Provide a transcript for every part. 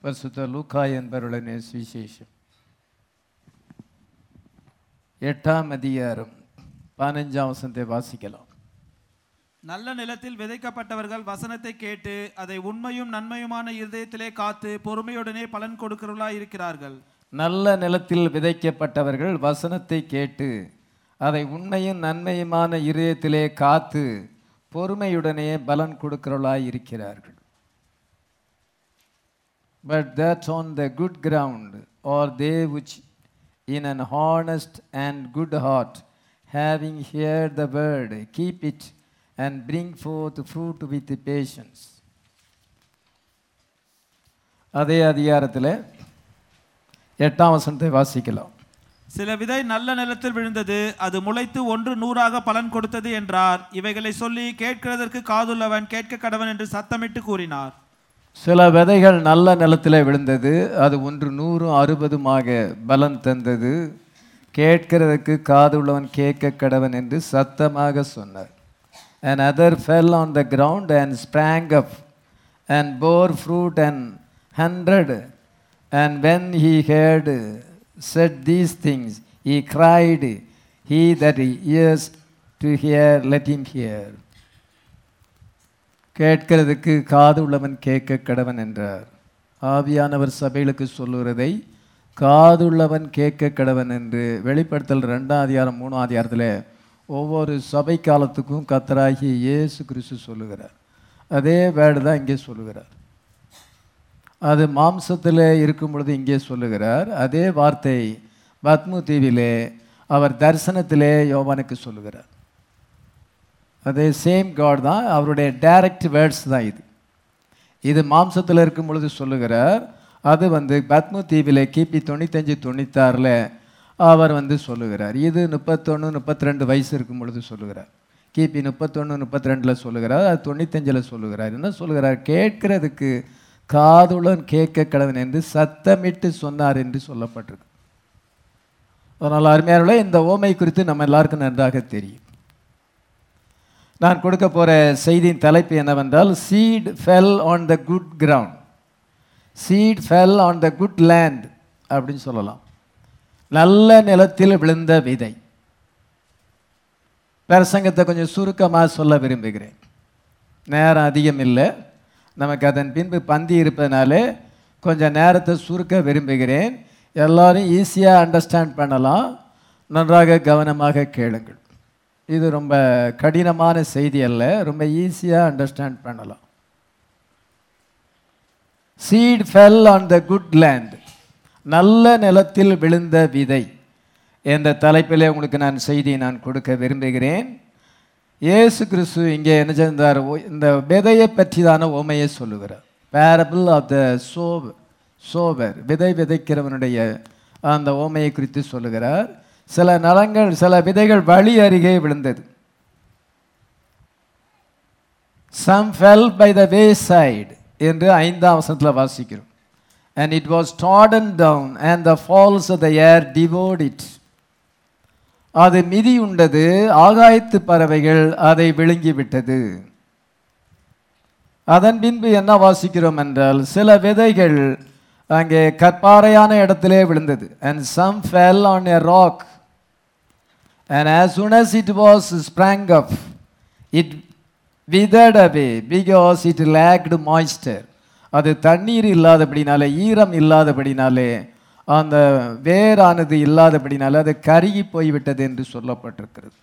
பரிசுத்த லூக்கா என்பவருடைய சுவிசேஷம் எட்டாம் அதிகாரம் பதினஞ்சாம் வசனத்தை வாசிக்கலாம் நல்ல நிலத்தில் விதைக்கப்பட்டவர்கள் வசனத்தை கேட்டு அதை உண்மையும் நன்மையுமான இருதயத்திலே காத்து பொறுமையுடனே பலன் கொடுக்கிறவர்களாய் இருக்கிறார்கள் நல்ல நிலத்தில் விதைக்கப்பட்டவர்கள் வசனத்தை கேட்டு அதை உண்மையும் நன்மையுமான இதயத்திலே காத்து பொறுமையுடனே பலன் கொடுக்கிறவர்களாய் இருக்கிறார்கள் But that on the good ground are they which in an honest and good heart, having heard the word, keep it and bring forth fruit with patience. அதே அதிகாரத்தில் எட்டாம் வசனத்தை வாசிக்கலாம் சில விதை நல்ல நிலத்தில் விழுந்தது அது முளைத்து ஒன்று நூறாக பலன் கொடுத்தது என்றார் இவைகளை சொல்லி கேட்கிறதற்கு காதுள்ளவன் கேட்க கடவன் என்று சத்தமிட்டு கூறினார் சில விதைகள் நல்ல நிலத்தில் விழுந்தது அது ஒன்று நூறும் அறுபதுமாக பலன் தந்தது கேட்கிறதுக்கு காது உள்ளவன் கேட்க கடவன் என்று சத்தமாக சொன்னார் and other fell on the ground and sprang up and bore fruit and hundred and when he had said these things he cried he that ears to hear let him hear கேட்கிறதுக்கு காது உள்ளவன் கேட்க கடவன் என்றார் ஆவியானவர் சபைகளுக்கு சொல்லுகிறதை காதுள்ளவன் கேட்க கடவன் என்று வெளிப்படுத்தல் ரெண்டாம் அதிகாரம் மூணாம் அதிகாரத்தில் ஒவ்வொரு சபை காலத்துக்கும் கத்தராகி இயேசு கிறிஸ்து சொல்லுகிறார் அதே வேர்டு தான் இங்கே சொல்லுகிறார் அது மாம்சத்தில் இருக்கும் பொழுது இங்கே சொல்லுகிறார் அதே வார்த்தை பத்மு தீவிலே அவர் தரிசனத்திலே யோவானுக்கு சொல்லுகிறார் அதே சேம் காட் தான் அவருடைய டைரக்ட் வேர்ட்ஸ் தான் இது இது மாம்சத்தில் இருக்கும் பொழுது சொல்லுகிறார் அது வந்து பத்மு தீவிலே கிபி தொண்ணூத்தஞ்சு தொண்ணூத்தாறில் அவர் வந்து சொல்லுகிறார் இது முப்பத்தொன்று முப்பத்தி ரெண்டு வயசு இருக்கும் பொழுது சொல்லுகிறார் கிபி முப்பத்தொன்று முப்பத்தி ரெண்டில் சொல்லுகிறார் அது தொண்ணூத்தஞ்சில் சொல்லுகிறார் என்ன சொல்லுகிறார் கேட்கிறதுக்கு காதுடன் கேட்க கடவன் என்று சத்தமிட்டு சொன்னார் என்று சொல்லப்பட்டிருக்கு அதனால் அருமையான இந்த ஓமை குறித்து நம்ம எல்லாருக்கும் நன்றாக தெரியும் நான் கொடுக்க போகிற செய்தியின் தலைப்பு என்னவென்றால் seed fell on the good ground seed fell on the good land அப்படின்னு சொல்லலாம் நல்ல நிலத்தில் விழுந்த விதை பிரசங்கத்தை கொஞ்சம் சுருக்கமாக சொல்ல விரும்புகிறேன் நேரம் அதிகம் இல்லை நமக்கு அதன் பின்பு பந்தி இருப்பதனாலே கொஞ்சம் நேரத்தை சுருக்க விரும்புகிறேன் எல்லாரும் ஈஸியாக அண்டர்ஸ்டாண்ட் பண்ணலாம் நன்றாக கவனமாக கேளுங்கள் இது ரொம்ப கடினமான செய்தி அல்ல ரொம்ப ஈஸியாக அண்டர்ஸ்டாண்ட் பண்ணலாம் seed fell on the good land நல்ல நிலத்தில் விழுந்த விதை என்ற தலைப்பிலே உங்களுக்கு நான் செய்தியை நான் கொடுக்க விரும்புகிறேன் இயேசு கிறிஸ்து இங்கே என்ன செஞ்சார் இந்த விதையை பற்றிதான ஓமையை சொல்லுகிறார் parable of the sow sower விதை விதைக்கிறவனுடைய அந்த ஓமையை குறித்து சொல்லுகிறார் சில நலங்கள் சில விதைகள் வழி அருகே விழுந்தது some fell by the wayside என்று ஐந்தாம் வசனத்தில் வாசிக்கிறோம் and it was trodden down and the fowls of the air டிவோட் இட் அது மிதி உண்டது ஆகாயத்து பறவைகள் அதை விழுங்கி விட்டது அதன் பின்பு என்ன வாசிக்கிறோம் என்றால் சில விதைகள் அங்கே கற்பாறையான இடத்திலே விழுந்தது and some fell on a rock And as soon as it was sprang up, it withered away because it lacked moisture. அது தண்ணீர் இல்லாதபடினாலே ஈரம் இல்லாதபடினாலே அந்த வேரானது இல்லாதபடினாலே அது கருகி போய்விட்டது என்று சொல்லப்பட்டிருக்கிறது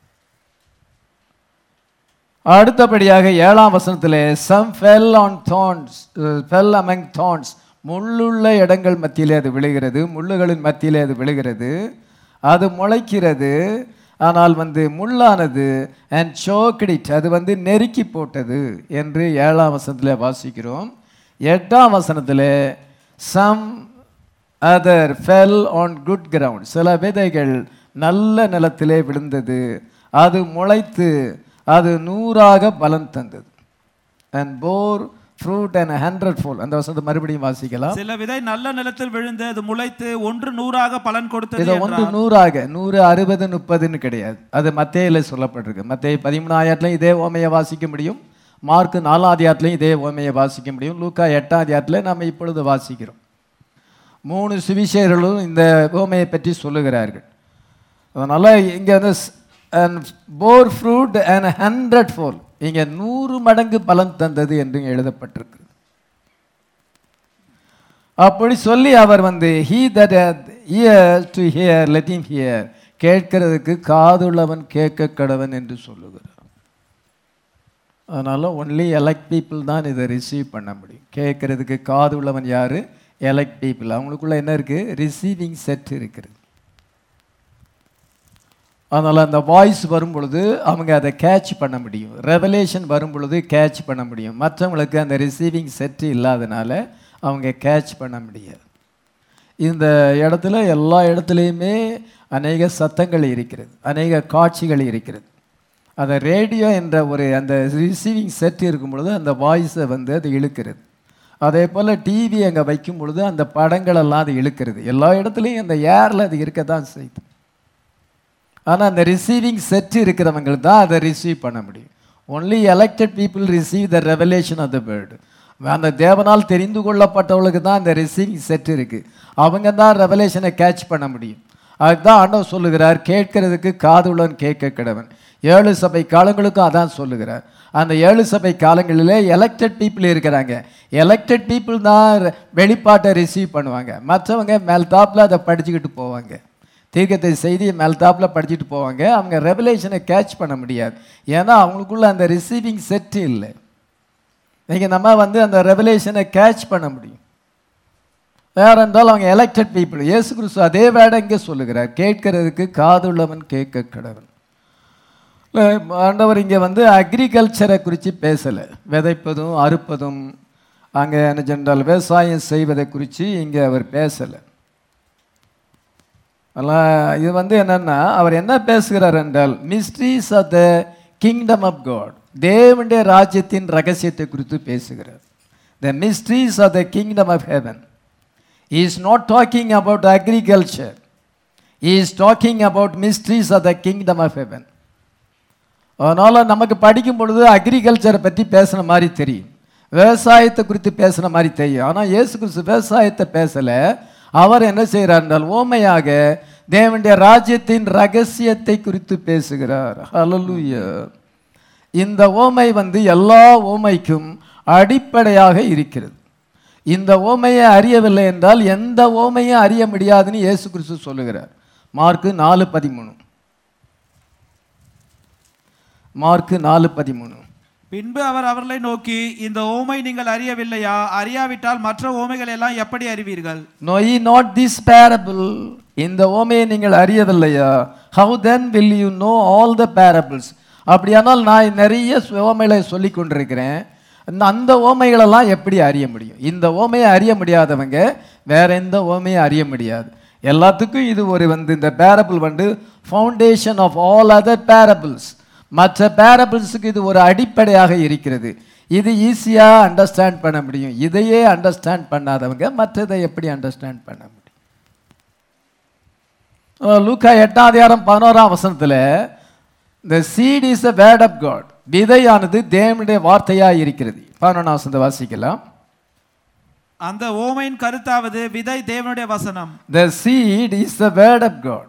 அடுத்தபடியாக ஏழாம் வசனத்தில் some fell on thorns fell among thorns முள்ளுள்ள இடங்கள் மத்தியிலே அது விழுகிறது முள்ளுகளின் மத்தியிலே அது விழுகிறது அது முளைக்கிறது ஆனால் வந்து முள்ளானது அண்ட் சோக்கடிட் அது வந்து நெருக்கி போட்டது என்று ஏழாம் வசனத்தில் வாசிக்கிறோம் எட்டாம் வசனத்தில் some other fell on good ground சில விதைகள் நல்ல நிலத்திலே விழுந்தது அது முளைத்து அது நூறாக பலன் தந்தது and bore fruit and hundredfold அந்த வசனத்தை மறுபடியும் வாசிக்கலாம் சில விதை நல்ல நிலத்தில் விழுந்து அது முளைத்து ஒன்று நூறாக பலன் கொடுத்தது இதை ஒன்று என்றார். நூறாக நூறு அறுபது முப்பதுன்னு கிடையாது அது மத்தேயில சொல்லப்பட்டிருக்கு மத்தேய பதிமூணாயிரத்துல இதே ஓமையை வாசிக்க முடியும் மார்க்கு நாலாம் அதிகாரத்துலையும் இதே ஓமையை வாசிக்க முடியும் லூக்கா எட்டாம் அதிகாரத்தில் நம்ம இப்பொழுது வாசிக்கிறோம் மூணு சுவிசேஷர்களும் இந்த ஓமையை பற்றி சொல்லுகிறார்கள் அதனால் இங்கே வந்து bore fruit and hundredfold இங்கே நூறு மடங்கு பலன் தந்தது என்று எழுதப்பட்டிருக்கு அப்படி சொல்லி அவர் வந்து he that ear to hear let him hear கேட்கிறதுக்கு காதுள்ளவன் கேட்க கடவன் என்று சொல்லுகிறார் அதனால் ஒன்லி எலக்ட் பீப்புள் தான் இதை ரிசீவ் பண்ண முடியும் கேட்கறதுக்கு காது உள்ளவன் யார் எலக்ட் பீப்புள் அவங்களுக்குள்ள என்ன இருக்குது ரிசீவிங் செட் இருக்கிறது அதனால் அந்த வாய்ஸ் வரும் பொழுது அவங்க அதை கேட்ச் பண்ண முடியும் ரெவலேஷன் வரும் பொழுது கேட்ச் பண்ண முடியும் மற்றவங்களுக்கு அந்த ரிசீவிங் செட் இல்லாதனால அவங்க கேட்ச் பண்ண முடியாது இந்த இடத்துல எல்லா இடத்துலையுமே அநேக சத்தங்கள் இருக்கிறது அநேக காட்சிகள் இருக்கிறது அந்த ரேடியோ என்ற ஒரு அந்த ரிசீவிங் செட் இருக்கும் பொழுது அந்த வாய்ஸை வந்து அது இழுக்கிறது அதே போல் டிவி அங்கே வைக்கும் பொழுது அந்த படங்களெல்லாம் அது இழுக்கிறது எல்லா இடத்துலையும் அந்த ஏரில் அது இருக்க தான் செய்யுது ஆனால் அந்த ரிசீவிங் செட் இருக்கிறவங்களுக்கு தான் அதை ரிசீவ் பண்ண முடியும் only elected people receive the revelation of the bird அந்த தேவனால் தெரிந்து கொள்ளப்பட்டவங்களுக்கு தான் அந்த ரிசீவிங் செட் இருக்குது அவங்க தான் ரெவலேஷனை கேட்ச் பண்ண முடியும் அதுதான் ஆண்டவர் சொல்லுகிறார் கேட்கறதுக்கு காதுள்ளவன் கேட்க கிடவன் ஏழு சபை காலங்களுக்கும் அதான் சொல்லுகிறார் அந்த ஏழு சபை காலங்களிலே எலெக்டட் பீப்புள் இருக்கிறாங்க எலெக்டட் பீப்புள் தான் வெளிப்பாட்டை ரிசீவ் பண்ணுவாங்க மற்றவங்க மேல்தாப்பில் அதை படிச்சுக்கிட்டு போவாங்க தீர்க்கத்தை செய்தியை மேல்தாப்பில் படிச்சுட்டு போவாங்க அவங்க ரெவலேஷனை கேட்ச் பண்ண முடியாது ஏன்னா அவங்களுக்குள்ள அந்த ரிசீவிங் செட் இல்லை நீங்கள் நம்ம வந்து அந்த ரெவலேஷனை கேட்ச் பண்ண முடியும் வேற என்றால் அவங்க எலெக்டட் பீப்புள் இயேசு கிறிஸ்து அதே வேட இங்கே சொல்லுகிறார் கேட்கறதுக்கு காதுள்ளவன் கேட்க கடவன் இல்ல, ஆண்டவர் இங்கே வந்து அக்ரிகல்ச்சரை குறித்து பேசலை விதைப்பதும் அறுப்பதும் அங்கே என்ன சென்றால் விவசாயம் செய்வதை குறித்து இங்கே அவர் பேசலை அதெல்லாம் இது வந்து என்னன்னா அவர் என்ன பேசுகிறார் என்றால் mysteries of the kingdom of God தேவனுடைய ராஜ்யத்தின் ரகசியத்தை குறித்து பேசுகிறார் the mysteries of the kingdom of heaven is not talking about agriculture is talking about mysteries of the kingdom of heaven அதனால் நமக்கு படிக்கும் பொழுது அக்ரிகல்ச்சரை பற்றி பேசுன மாதிரி தெரியும் விவசாயத்தை குறித்து பேசுன மாதிரி தெரியும் ஆனால் இயேசு கிறிஸ்து விவசாயத்தை பேசலை அவர் என்ன செய்கிறார் என்றால் ஓமையாக தேவனுடைய ராஜ்யத்தின் ரகசியத்தை குறித்து பேசுகிறார் ஹalleluya இந்த ஓமை வந்து எல்லா ஓமைக்கும் அடிப்படையாக இருக்கிறது இந்த ஓமையை அறியவில்லை என்றால் எந்த ஓமையும் அறிய முடியாதுன்னு இயேசு கிறிஸ்து சொல்லுகிறார் மார்க்கு நாலு பதிமூணு மார்க்கு நாலு பதிமூணு பின்பு அவர் அவர்களை நோக்கி இந்த ஓமை நீங்கள் அறியவில்லையா அறியாவிட்டால் மற்ற ஓமைகள் எல்லாம் எப்படி அறிவீர்கள் know ye not this parable இந்த ஓமையை நீங்கள் அறியவில்லையா how then will you know all the parables அப்படியானால் நான் நிறைய ஓமைகளை சொல்லி கொண்டிருக்கிறேன் அந்த- அந்த ஓமைகளெல்லாம் எப்படி அறிய முடியும் இந்த ஓமையை அறிய முடியாதவங்க வேற எந்த ஓமையை அறிய முடியாது எல்லாத்துக்கும் இது ஒரு வந்து இந்த பேரபிள் வந்து foundation of all other parables மற்ற பேரபிள்ஸுக்கு இது ஒரு அடிப்படையாக இருக்கிறது இது ஈஸியாக அண்டர்ஸ்டாண்ட் பண்ண முடியும் இதையே அண்டர்ஸ்டாண்ட் பண்ணாதவங்க மற்றதை எப்படி அண்டர்ஸ்டாண்ட் பண்ண முடியும் அஹ் லூக்கா எட்டாம் அதிகாரம் பதினோராம் வசனத்தில் the seed is the word of God விதையானது தேவனுடைய வார்த்தையாக இருக்கிறது பதினொன்றாம் வசனத்தை வாசிக்கலாம் அந்த ஓமையின் கருத்தாவது விதை தேவனுடைய வசனம் the seed is the word of God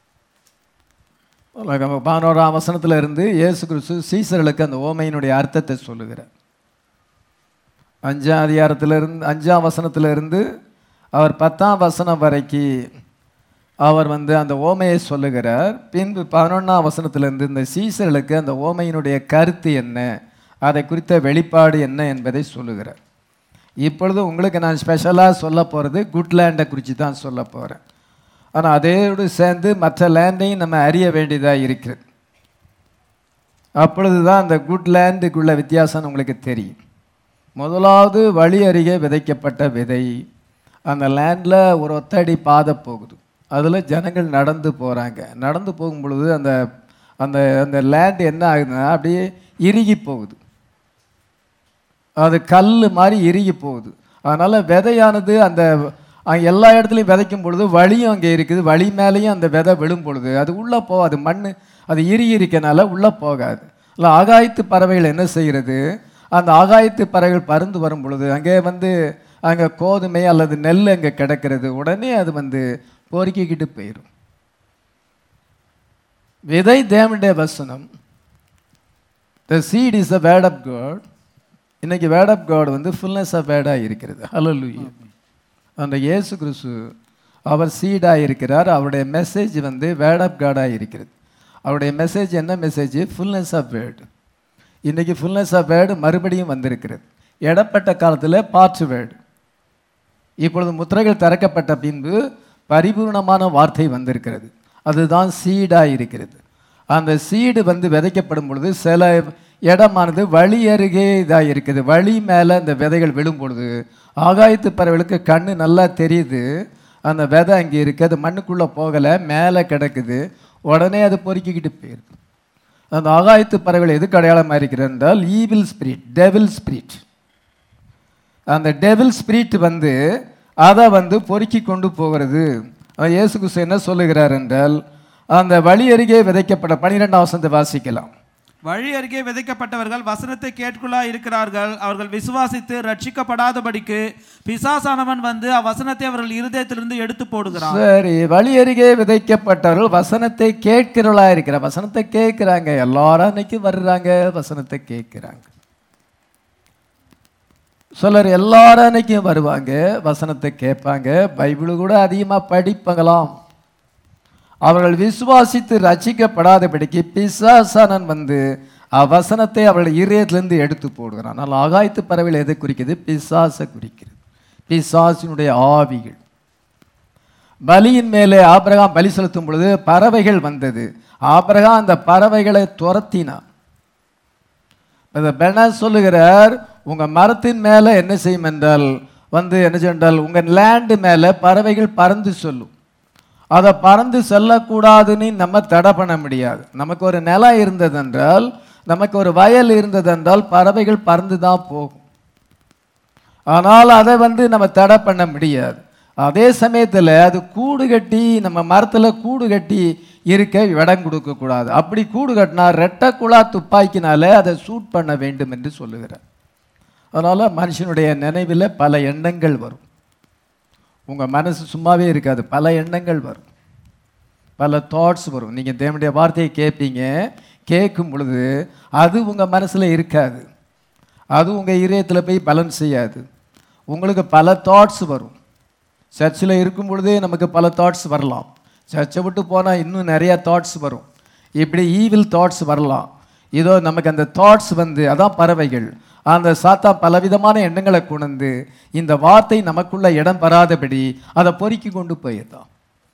உலகம் பதினோராம் வசனத்துல இருந்து இயேசு கிறிஸ்து சீசர்களுக்கு அந்த ஓமையினுடைய அர்த்தத்தை சொல்லுகிறார் அஞ்சாம் அதிகாரத்துல இருந்து அஞ்சாம் வசனத்துல இருந்து அவர் பத்தாம் வசனம் வரைக்கும் அவர் வந்து அந்த ஓமையை சொல்லுகிறார் பின்பு பதினொன்றாம் வசனத்திலிருந்து இந்த சீசர்களுக்கு அந்த ஓமையினுடைய கருத்து என்ன அதை குறித்த வெளிப்பாடு என்ன என்பதை சொல்லுகிறார் இப்பொழுது உங்களுக்கு நான் ஸ்பெஷலாக சொல்ல போகிறது குட் லேண்டை குறித்து தான் சொல்ல போகிறேன் ஆனால் அதோடு சேர்ந்து மற்ற லேண்டையும் நம்ம அறிய வேண்டியதாக இருக்கிறது அப்பொழுது தான் அந்த குட் லேண்டுக்குள்ள வித்தியாசம் உங்களுக்கு தெரியும் முதலாவது வழி அருகே விதைக்கப்பட்ட விதை அந்த லேண்டில் ஒரு ஒத்தடி பாதை போகுது அதில் ஜனங்கள் நடந்து போகிறாங்க நடந்து போகும் பொழுது அந்த அந்த அந்த லேண்ட் என்ன ஆகுதுன்னா அப்படியே இறுகி போகுது அது கல் மாதிரி இறுகி போகுது அதனால் விதையானது அந்த அங்க எல்லா இடத்துலையும் விதைக்கும் பொழுது வழியும் அங்கே இருக்குது வழி மேலேயும் அந்த விதை விழும் பொழுது அது உள்ளே போகாது மண் அது இறுகி இருக்கனால உள்ளே போகாது இல்லை ஆகாயத்து பறவைகள் என்ன செய்கிறது அந்த ஆகாயத்து பறவைகள் பறந்து வரும் பொழுது அங்கே வந்து அங்கே கோதுமை அல்லது நெல் அங்கே கிடக்கிறது உடனே அது வந்து பொறுக்கிக்கிட்டு போயிடும் விதை தேவனுடைய வசனம் the seed is a word of God இன்னைக்கு வேர்ட் ஆஃப் காட் வந்து ஃபுல்னஸ் ஆஃப் வேர்டாக இருக்கிறது ஹalleluya அந்த இயேசு கிறிஸ்து அவர் சீடாக இருக்கிறார் அவருடைய மெசேஜ் வந்து வேர்ட் ஆஃப் காடாக இருக்கிறது அவருடைய மெசேஜ் என்ன மெசேஜ் ஃபுல்னஸ் ஆஃப் வேர்டு இன்னைக்கு ஃபுல்னஸ் ஆஃப் வேர்டு மறுபடியும் வந்திருக்கிறது இடப்பட்ட காலத்தில் பார்ட்ஸ் வேர்டு இப்பொழுது முத்திரைகள் திறக்கப்பட்ட பின்பு பரிபூர்ணமான வார்த்தை வந்திருக்கிறது அதுதான் சீடாக இருக்கிறது அந்த சீடு வந்து விதைக்கப்படும் பொழுது சில இடமானது வழி அருகே இதாக இருக்குது வழி மேலே அந்த விதைகள் விழும் பொழுது ஆகாயத்து பறவைகளுக்கு கண்ணு நல்லா தெரியுது அந்த விதை அங்கே இருக்குது அது மண்ணுக்குள்ளே போகலை மேலே கிடக்குது உடனே அது பொறுக்கிக்கிட்டு போயிருக்கு அந்த ஆகாயத்து பறவைகள் எதுக்கு அடையாளமாக இருக்கிறது என்றால் ஈவில் ஸ்பிரிட் டெவில் ஸ்பிரிட் அந்த டெவில் ஸ்பிரிட் வந்து அதை வந்து பொறுக்கி கொண்டு போகிறது அஹ் இயேசு கிறிஸ்து என்ன சொல்லுகிறார் என்றால் அந்த வழி அருகே விதைக்கப்பட்ட பனிரெண்டாம் வசனத்தை வாசிக்கலாம் வழி அருகே விதைக்கப்பட்டவர்கள் வசனத்தை கேட்குள்ளா இருக்கிறார்கள் அவர்கள் விசுவாசித்து ரட்சிக்கப்படாதபடிக்கு பிசாசானவன் வந்து அவ்வசனத்தை அவர்கள் இருதயத்திலிருந்து எடுத்து போடுகிறான் சரி வழி அருகே விதைக்கப்பட்டவர்கள் வசனத்தை கேட்கிறவளா இருக்கிற வசனத்தை கேட்கிறாங்க எல்லாரும் அன்னைக்கு வர்றாங்க வசனத்தை கேட்கிறாங்க சிலர் எல்லாரும் அன்னைக்கும் வருவாங்க வசனத்தை கேட்பாங்க பைபிள் கூட அதிகமாக படிப்பாங்களாம் அவர்கள் விசுவாசித்து ரட்சிக்கப்படாதபடிக்கு பிசாசானன் வந்து அவசனத்தை அவர்கள் இதயத்திலிருந்து எடுத்து போடுகிறான் ஆனால் ஆகாயத்து பறவைகள் எதை குறிக்குது பிசாசை குறிக்கிறது பிசாசினுடைய ஆவிகள் பலியின் மேலே ஆபிரகாம் பலி செலுத்தும் பொழுது பறவைகள் வந்தது ஆபிரகாம் அந்த பறவைகளை துரத்தினான் இந்த பென சொல்லுகிறார் உங்க மரத்தின் மேலே என்ன செய்யும் என்றால் வந்து என்ன செய்யும் உங்க லேண்டு மேலே பறவைகள் பறந்து சொல்லும் அதை பறந்து செல்லக்கூடாதுன்னு நம்ம தடை பண்ண முடியாது நமக்கு ஒரு நிலம் இருந்ததென்றால் நமக்கு ஒரு வயல் இருந்ததென்றால் பறவைகள் பறந்து தான் போகும் ஆனால் அதை வந்து நம்ம தடை பண்ண முடியாது அதே சமயத்தில் அது கூடு கட்டி நம்ம மரத்தில் கூடு கட்டி இருக்க இடம் கொடுக்கக்கூடாது அப்படி கூடு கட்டினா ரெட்டை குழா துப்பாக்கினால அதை சூட் பண்ண வேண்டும் என்று சொல்லுகிறார் அதனால் மனுஷனுடைய நினைவில் பல எண்ணங்கள் வரும் உங்கள் மனசு சும்மாவே இருக்காது பல எண்ணங்கள் வரும் பல தாட்ஸ் வரும் நீங்கள் தேவனுடைய வார்த்தையை கேட்பீங்க கேட்கும் பொழுது அது உங்கள் மனசில் இருக்காது அது உங்கள் இதயத்தில் போய் பலன் செய்யாது உங்களுக்கு பல தாட்ஸ் வரும் சர்ச்சில் இருக்கும் பொழுதே நமக்கு பல தாட்ஸ் வரலாம் சர்ச்சை விட்டு போனால் இன்னும் நிறைய தாட்ஸ் வரும் இப்படி ஈவில் தாட்ஸ் வரலாம் இதோ நமக்கு அந்த தாட்ஸ் வந்து அதான் பறவைகள் அந்த சாத்தா பலவிதமான எண்ணங்களை கொண்டு இந்த வார்த்தை நமக்குள்ள இடம் பெறாதபடி அதை பொறுக்கி கொண்டு போயிடுதான்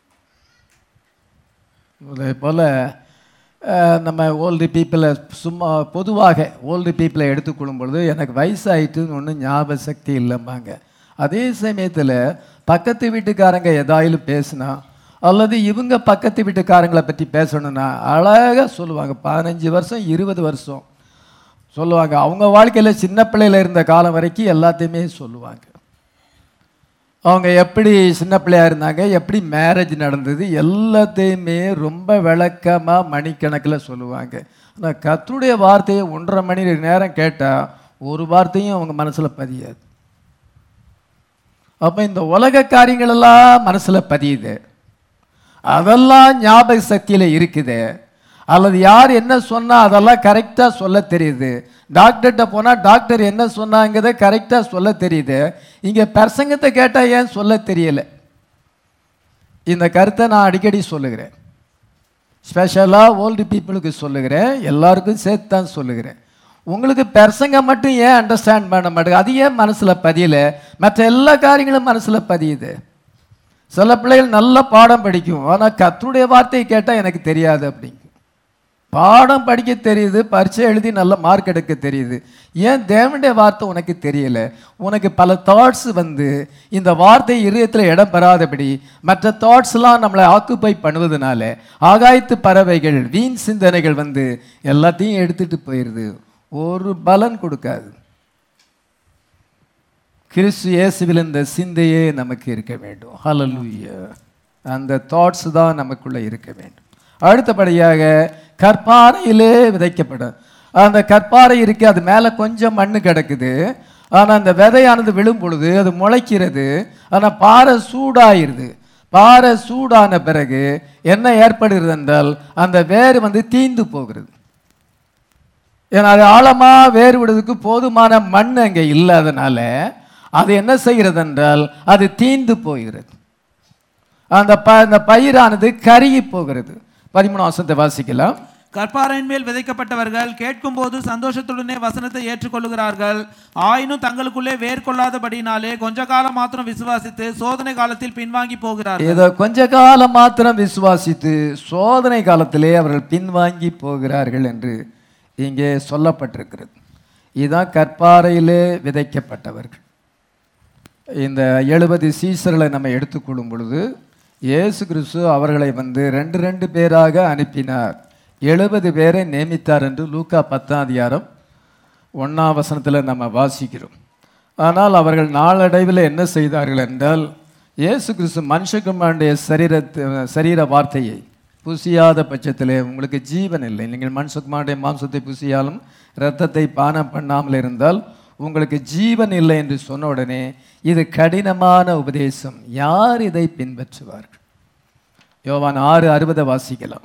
அதே போல் நம்ம ஓல்டு பீப்புளை சும்மா பொதுவாக ஓல்டு பீப்புளை எடுத்துக்கொள்ளும் பொழுது எனக்கு வயசாயிட்டுன்னு ஒன்றும் ஞாபக சக்தி இல்லைம்பாங்க அதே சமயத்தில் பக்கத்து வீட்டுக்காரங்க எதாயிலும் பேசுனா அல்லது இவங்க பக்கத்து வீட்டுக்காரங்களை பற்றி பேசணும்னா அழகாக சொல்லுவாங்க பதினஞ்சு வருஷம் இருபது வருஷம் சொல்லுவாங்க அவங்க வாழ்க்கையில் சின்ன பிள்ளையில இருந்த காலம் வரைக்கும் எல்லாத்தையுமே சொல்லுவாங்க அவங்க எப்படி சின்ன பிள்ளையா இருந்தாங்க எப்படி மேரேஜ் நடந்தது எல்லாத்தையுமே ரொம்ப விளக்கமாக மணிக்கணக்கில் சொல்லுவாங்க ஆனால் கர்த்தருடைய வார்த்தையை ஒன்றரை மணி நேரம் கேட்டால் ஒரு வார்த்தையும் அவங்க மனசில் பதியாது அப்போ இந்த உலக காரியங்கள் எல்லாம் மனசில் பதியுது அதெல்லாம் ஞாபக சக்தியில் இருக்குது அல்லது யார் என்ன சொன்னா அதெல்லாம் கரெக்டாக சொல்ல தெரியுது டாக்டர்கிட்ட போனால் டாக்டர் என்ன சொன்னாங்கிறத கரெக்டாக சொல்ல தெரியுது இங்கே பிரசங்கத்தை கேட்டால் ஏன் சொல்ல தெரியல இந்த கருத்தை நான் அடிக்கடி சொல்லுகிறேன் ஸ்பெஷலாக ஓல்டு பீப்புளுக்கு சொல்லுகிறேன் எல்லாருக்கும் சேர்த்து தான் சொல்லுகிறேன் உங்களுக்கு பிரசங்கம் மட்டும் ஏன் அண்டர்ஸ்டாண்ட் பண்ண மாட்டேங்குது அது ஏன் மனசில் பதியல மற்ற எல்லா காரியங்களும் மனசில் பதியுது சில பிள்ளைகள் நல்ல பாடம் படிக்கும் ஆனால் கர்த்தருடைய வார்த்தையை கேட்டால் எனக்கு தெரியாது அப்படிங்க பாடம் படிக்க தெரியுது பரீட்சை எழுதி நல்ல மார்க் எடுக்க தெரியுது ஏன் தேவனுடைய வார்த்தை உனக்கு தெரியல உனக்கு பல தாட்ஸ் வந்து இந்த வார்த்தை இதயத்தில் இடம் பெறாதபடி மற்ற தாட்ஸ்லாம் நம்மளை ஆக்குப்பை பண்ணுவதனால ஆகாயத்து பறவைகள் வீண் சிந்தனைகள் வந்து எல்லாத்தையும் எடுத்துட்டு போயிடுது ஒரு பலன் கொடுக்காது கிறிஸ்து இயேசுவில் இந்த சிந்தையே நமக்கு இருக்க வேண்டும் ஹalleluya அந்த தாட்ஸ் தான் நமக்குள்ள இருக்க வேண்டும் அடுத்தபடியாக கற்பாறையிலே விதைக்கப்படும் அந்த கற்பாறை இருக்கு அது மேலே கொஞ்சம் மண்ணு கிடக்குது ஆனால் அந்த விதையானது விழும் பொழுது அது முளைக்கிறது ஆனால் பாறை சூடாயிருது பாறை சூடான பிறகு என்ன ஏற்படுகிறது என்றால் அந்த வேர் வந்து தீந்து போகிறது ஏன்னா அது ஆழமாக வேர் விடுறதுக்கு போதுமான மண் அங்கே இல்லாதனால அது என்ன செய்கிறது என்றால் அது தீந்து போகிறது அந்த ப அந்த பயிரானது கருகி போகிறது பதிமூணு வசனத்தை வாசிக்கலாம் கற்பாறையின் மேல் விதைக்கப்பட்டவர்கள் கேட்கும்போது சந்தோஷத்துடனே வசனத்தை ஏற்றுக்கொள்ளுகிறார்கள் ஆயினும் தங்களுக்குள்ளே வேர் கொள்ளாதபடினாலே கொஞ்ச காலம் மாத்திரம் விசுவாசித்து சோதனை காலத்தில் பின்வாங்கி போகிறார்கள் ஏதோ கொஞ்ச காலம் மாத்திரம் விசுவாசித்து சோதனை காலத்திலே அவர்கள் பின்வாங்கி போகிறார்கள் என்று இங்கே சொல்லப்பட்டிருக்கிறது இதுதான் கற்பாறையிலே விதைக்கப்பட்டவர்கள் இந்த எழுபது சீசர்களை நம்ம எடுத்துக்கொள்ளும் பொழுது இயேசு கிறிஸ்து அவர்களை வந்து ரெண்டு ரெண்டு பேராக அனுப்பினார் எழுபது பேரை நியமித்தார் என்று லூக்கா பத்தாம் அதிகாரம் ஒன்றாம் வசனத்தில் நம்ம வாசிக்கிறோம் ஆனால் அவர்கள் நாளடைவில் என்ன செய்தார்கள் என்றால் இயேசு கிறிஸ்து மனுஷகுமாருடைய சரீரத்து சரீர வார்த்தையை புசியாத பட்சத்திலே உங்களுக்கு ஜீவன் இல்லை நீங்கள் மனுஷகுமாருடைய மாம்சத்தை புசியாலும் இரத்தத்தை பானம் பண்ணாமல் இருந்தால் உங்களுக்கு ஜீவன் இல்லை என்று சொன்ன உடனே இது கடினமான உபதேசம் யார் இதை பின்பற்றுவார்கள் யோவான் ஆறு அறுபதை வாசிக்கலாம்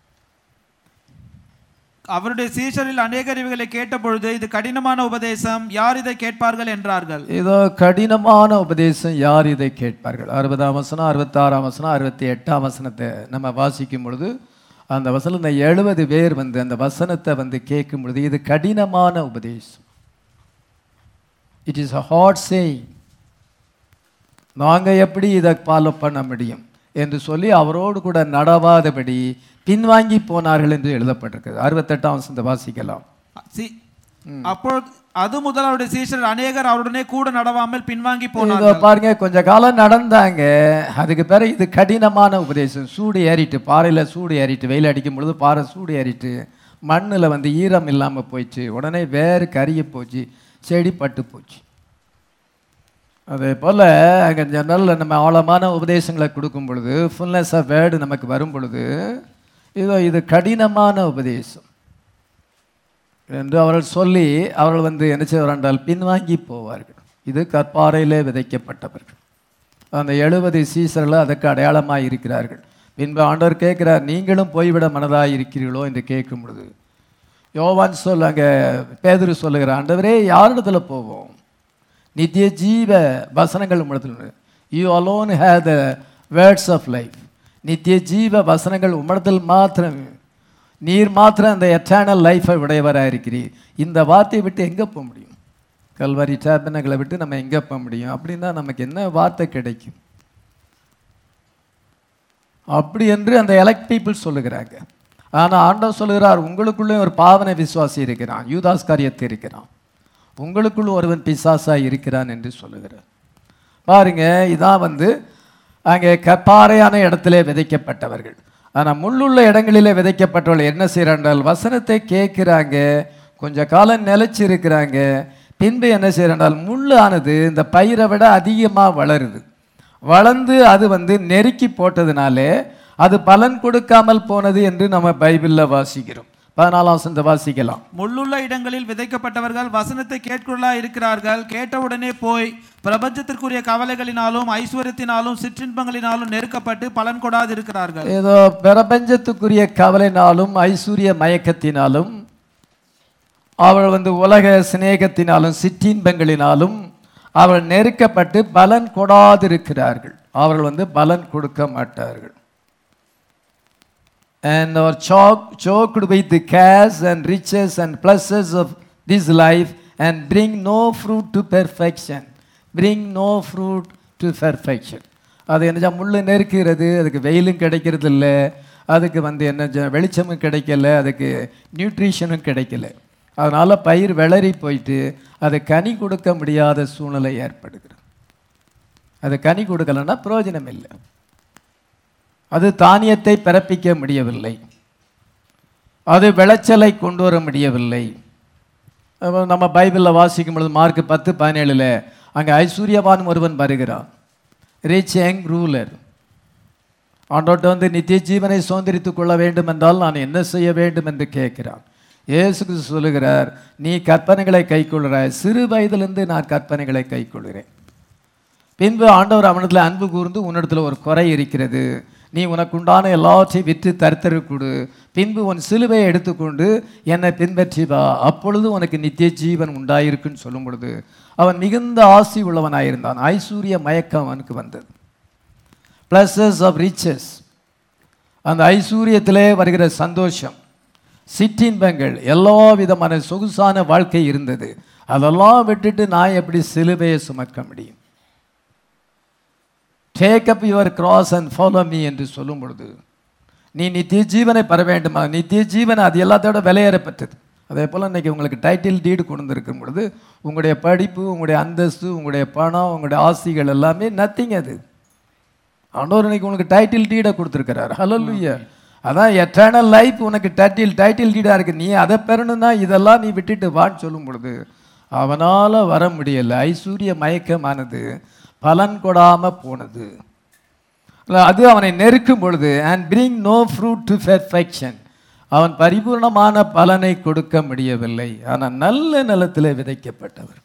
அவருடைய சீஷரில் அநேகர் இவைகளை கேட்டபொழுது இது கடினமான உபதேசம் யார் இதை கேட்பார்கள் என்றார்கள் இதோ கடினமான உபதேசம் யார் இதை கேட்பார்கள் அறுபதாம் வசனம் அறுபத்தாறாம் வசனம் அறுபத்தி எட்டாம் வசனத்தை நம்ம வாசிக்கும் பொழுது அந்த வசனம் இந்த எழுபது பேர் வந்து அந்த வசனத்தை வந்து கேட்கும் பொழுது இது கடினமான உபதேசம் it is a hard saying நாங்கள் எப்படி இதை ஃபாலோ பண்ண முடியும் என்று சொல்லி அவரோடு கூட நடவாதபடி பின்வாங்கி போனார்கள் என்று எழுதப்பட்டிருக்கிறது அறுபத்தெட்டாம் வசனத்தை வாசிக்கலாம் சி- அப்பொழுது அது முதல் அவருடைய சீஷர் அநேகர் அவருடனே கூட நடவாமல் பின்வாங்கி இதோ போனார்கள் பாருங்க கொஞ்ச காலம் நடந்தாங்க அதுக்கு பிறகு இது கடினமான உபதேசம் சூடு ஏறிட்டு பாறையில் சூடு ஏறிட்டு வெயில் அடிக்கும் பொழுது பாறை சூடு ஏறிட்டு மண்ணில் வந்து ஈரம் இல்லாமல் போயிடுச்சு உடனே வேறு கருகி போச்சு செடி பட்டு போச்சு அதே போல் அங்கே ஜன்னலில் நம்ம ஆழமான உபதேசங்களை கொடுக்கும் பொழுது ஃபுல்னஸ் ஆஃப் வேர்டு நமக்கு வரும் பொழுது இதோ இது கடினமான உபதேசம் என்று அவர்கள் சொல்லி அவர்கள் வந்து என்ன செய்வார் என்றால் பின்வாங்கி போவார்கள் இது கற்பாறையிலே விதைக்கப்பட்டவர்கள் அந்த எழுபது சீசர்கள் அதற்கு அடையாளமாக இருக்கிறார்கள் பின்பு ஆண்டவர் கேட்கிறார் நீங்களும் போய்விட மனதாக இருக்கிறீர்களோ என்று கேட்கும் பொழுது யோவான் சொல் அங்கே பேதுரு சொல்லுகிறார் ஆண்டவரே யாரிடத்துல போவோம் நித்திய ஜீவ வசனங்கள் உம்மிடத்தில் you alone have the words of life நித்திய ஜீவ வசனங்கள் உம்மிடத்தில் மாத்திரம் நீர் மாத்திரம் அந்த எட்டர்னல் லைஃபை உடையவராக இருக்கிறீர் இந்த வார்த்தையை விட்டு எங்கே போக முடியும் கல்வாரி டேபனங்களை விட்டு நம்ம எங்கே போக முடியும் அப்படின்னா நமக்கு என்ன வார்த்தை கிடைக்கும் அப்படி என்று அந்த எலக்ட் பீப்புள் சொல்லுகிறாங்க ஆனால் ஆண்டவர் சொல்லுகிறார் உங்களுக்குள்ளே ஒரு பாவனை விசுவாசி இருக்கிறான் யூதாஸ் காரியத்தை இருக்கிறான் உங்களுக்குள் ஒருவன் பிசாசா இருக்கிறான் என்று சொல்லுகிறார் பாருங்க இதான் வந்து அங்கே கப்பாறையான இடத்திலே விதைக்கப்பட்டவர்கள் ஆனால் முள்ளுள்ள இடங்களிலே விதைக்கப்பட்டவர்கள் என்ன செய்கிறார்கள் வசனத்தை கேட்குறாங்க கொஞ்ச காலம் நிலைச்சு இருக்கிறாங்க பின்பு என்ன செய்கிறார்கள் முள்ளானது இந்த பயிரை விட அதிகமாக வளருது வளர்ந்து அது வந்து நெருக்கி போட்டதுனாலே அது பலன் கொடுக்காமல் போனது என்று நம்ம பைபிளில் வாசிக்கிறோம் பதினாலாம் வசனத்தை வாசிக்கலாம் முள்ளுள்ள இடங்களில் விதைக்கப்பட்டவர்கள் வசனத்தை கேட்குள்ளா இருக்கிறார்கள் கேட்டவுடனே போய் பிரபஞ்சத்திற்குரிய கவலைகளினாலும் ஐஸ்வர்யத்தினாலும் சிற்றின்பங்களினாலும் நெருக்கப்பட்டு பலன் கொடாது இருக்கிறார்கள் ஏதோ பிரபஞ்சத்துக்குரிய கவலைனாலும் ஐஸ்வர்ய மயக்கத்தினாலும் அவள் வந்து உலக சிநேகத்தினாலும் சிற்றின்பங்களினாலும் அவள் நெருக்கப்பட்டு பலன் கொடாதிருக்கிறார்கள் அவர்கள் வந்து பலன் கொடுக்க மாட்டார்கள் and are choked, choked with the cares and riches and pleasures of this life and bring no fruit to perfection. Bring no fruit to perfection. அது என்ன முள்ளு நெருக்கிறது அதுக்கு வெயிலும் கிடைக்கிறது இல்லை அதுக்கு வந்து என்ன ஜ- வெளிச்சமும் கிடைக்கல அதுக்கு நியூட்ரிஷனும் கிடைக்கல அதனால் பயிர் விளறி போயிட்டு அது கனி கொடுக்க முடியாத சூழ்நிலை ஏற்படுகிறது அது கனி கொடுக்கலன்னா பிரயோஜனம் இல்லை அது தானியத்தை பிறப்பிக்க முடியவில்லை அது விளைச்சலை கொண்டு வர முடியவில்லை அப்ப நம்ம பைபிளில் வாசிக்கும் பொழுது மார்க் பத்து பதினேழில் அங்கே ஐஸ்வர்யவான் ஒருவன் வருகிறான் ரிச் யங் ரூலர் ஆண்டோட்ட வந்து நித்திய ஜீவனை சுதந்திரித்துக் கொள்ள வேண்டும் என்றால் நான் என்ன செய்ய வேண்டும் என்று கேட்கிறான் இயேசு கிறிஸ்து சொல்லுகிறார் நீ கற்பனைகளை கைக்கொள்கிறாய் சிறு வயதிலிருந்து நான் கற்பனைகளை கைக்கொள்கிறேன் பின்பு ஆண்டவர் அவனிடத்தில் அன்பு கூர்ந்து உன்னிடத்தில் ஒரு குறை இருக்கிறது நீ உனக்குண்டான எல்லாவற்றையும் விற்று தருத்தரு கொடு பின்பு உன் சிலுவையை எடுத்துக்கொண்டு என்னை பின்பற்றி வா அப்பொழுது உனக்கு நித்திய ஜீவன் உண்டாயிருக்குன்னு சொல்லும் பொழுது அவன் மிகுந்த ஆசி உள்ளவனாயிருந்தான் ஐஸ்வர்ய மயக்கம் அவனுக்கு வந்தது ப்ளஸஸ் ஆஃப் ரிச்சஸ் அந்த ஐஸ்வர்யத்திலே வருகிற சந்தோஷம் சிற்றின்பங்கள் எல்லா விதமான சொகுசான வாழ்க்கை இருந்தது அதெல்லாம் விட்டுட்டு நான் எப்படி சிலுவையை சுமக்க முடியும் take up your cross and follow me என்று சொல்லும் பொழுது நீ நித்திய ஜீவனை பெற வேண்டுமா நித்திய ஜீவன் அது எல்லாத்தோட விலையேறப்பட்டது அதே போல் இன்னைக்கு உங்களுக்கு டைட்டில் டீடு கொண்டு இருக்கும் பொழுது உங்களுடைய படிப்பு உங்களுடைய அந்தஸ்து உங்களுடைய பணம் உங்களுடைய ஆசிகள் எல்லாமே நத்திங் அது ஆண்டவர் இன்னைக்கு உனக்கு டைட்டில் டீடை கொடுத்துருக்கிறார் ஹalleluya அதான் எட்டர்னல் லைஃப் உனக்கு டைட்டில் டைட்டில் டீடாக இருக்கு நீ அதை பெறணும்னா இதெல்லாம் நீ விட்டுட்டு வான்னு சொல்லும் பொழுது அவனால் வர முடியல ஐஸ்வர்ய மயக்கமானது பலன் கொடாம போனது இல்ல, அது அவனை நெருக்கும் பொழுது and bring no fruit to perfection அவன் பரிபூர்ணமான பலனை கொடுக்க முடியவில்லை ஆனால் நல்ல நிலத்திலே விதைக்கப்பட்டவர்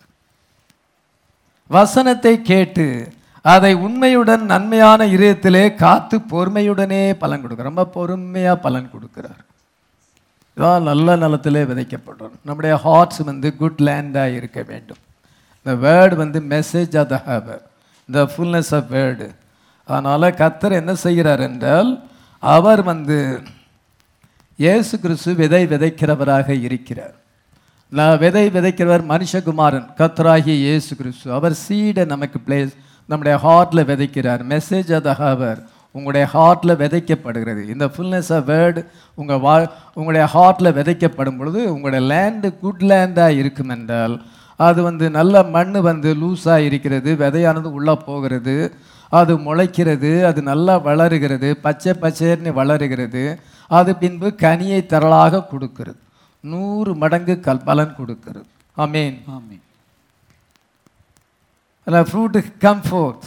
வசனத்தை கேட்டு அதை உண்மையுடன் நன்மையான இதயத்திலே காத்து பொறுமையுடனே பலன் கொடுக்கிறார் ரொம்ப பொறுமையா பலன் கொடுக்கிறார் இதான் நல்ல நிலத்திலே விதைக்கப்படுறோம் நம்முடைய ஹார்ட்ஸ் வந்து குட் லேண்டாக இருக்க வேண்டும் இந்த வேர்டு வந்து மெசேஜ் ஆஃப் த ஹேவர் இந்த ஃபுல்னஸ் ஆஃப் வேர்டு அதனால் கத்தர் என்ன செய்கிறார் என்றால் அவர் வந்து இயேசு கிறிஸ்து விதை விதைக்கிறவராக இருக்கிறார் நான் விதை விதைக்கிறவர் மனுஷகுமாரன் கத்தராகிய இயேசு கிறிஸ்து அவர் சீடை நமக்கு பிளேஸ் நம்முடைய ஹார்ட்டில் விதைக்கிறார் மெசேஜ் ஆஃப் த ஹவர் உங்களுடைய ஹார்ட்டில் விதைக்கப்படுகிறது இந்த ஃபுல்னஸ் ஆஃப் வேர்டு உங்கள் வா உங்களுடைய ஹார்ட்டில் விதைக்கப்படும் பொழுது உங்களுடைய லேண்டு குட் லேண்டாக இருக்கும் என்றால் அது வந்து நல்ல மண் வந்து லூஸாக இருக்கிறது விதையானது உள்ளே போகிறது அது முளைக்கிறது அது நல்லா வளருகிறது பச்சை பச்சைன்னு வளருகிறது அது பின்பு கனியை தரலாக கொடுக்கிறது நூறு மடங்கு கல் பலன் கொடுக்கிறது ஆமீன் amen fruit come forth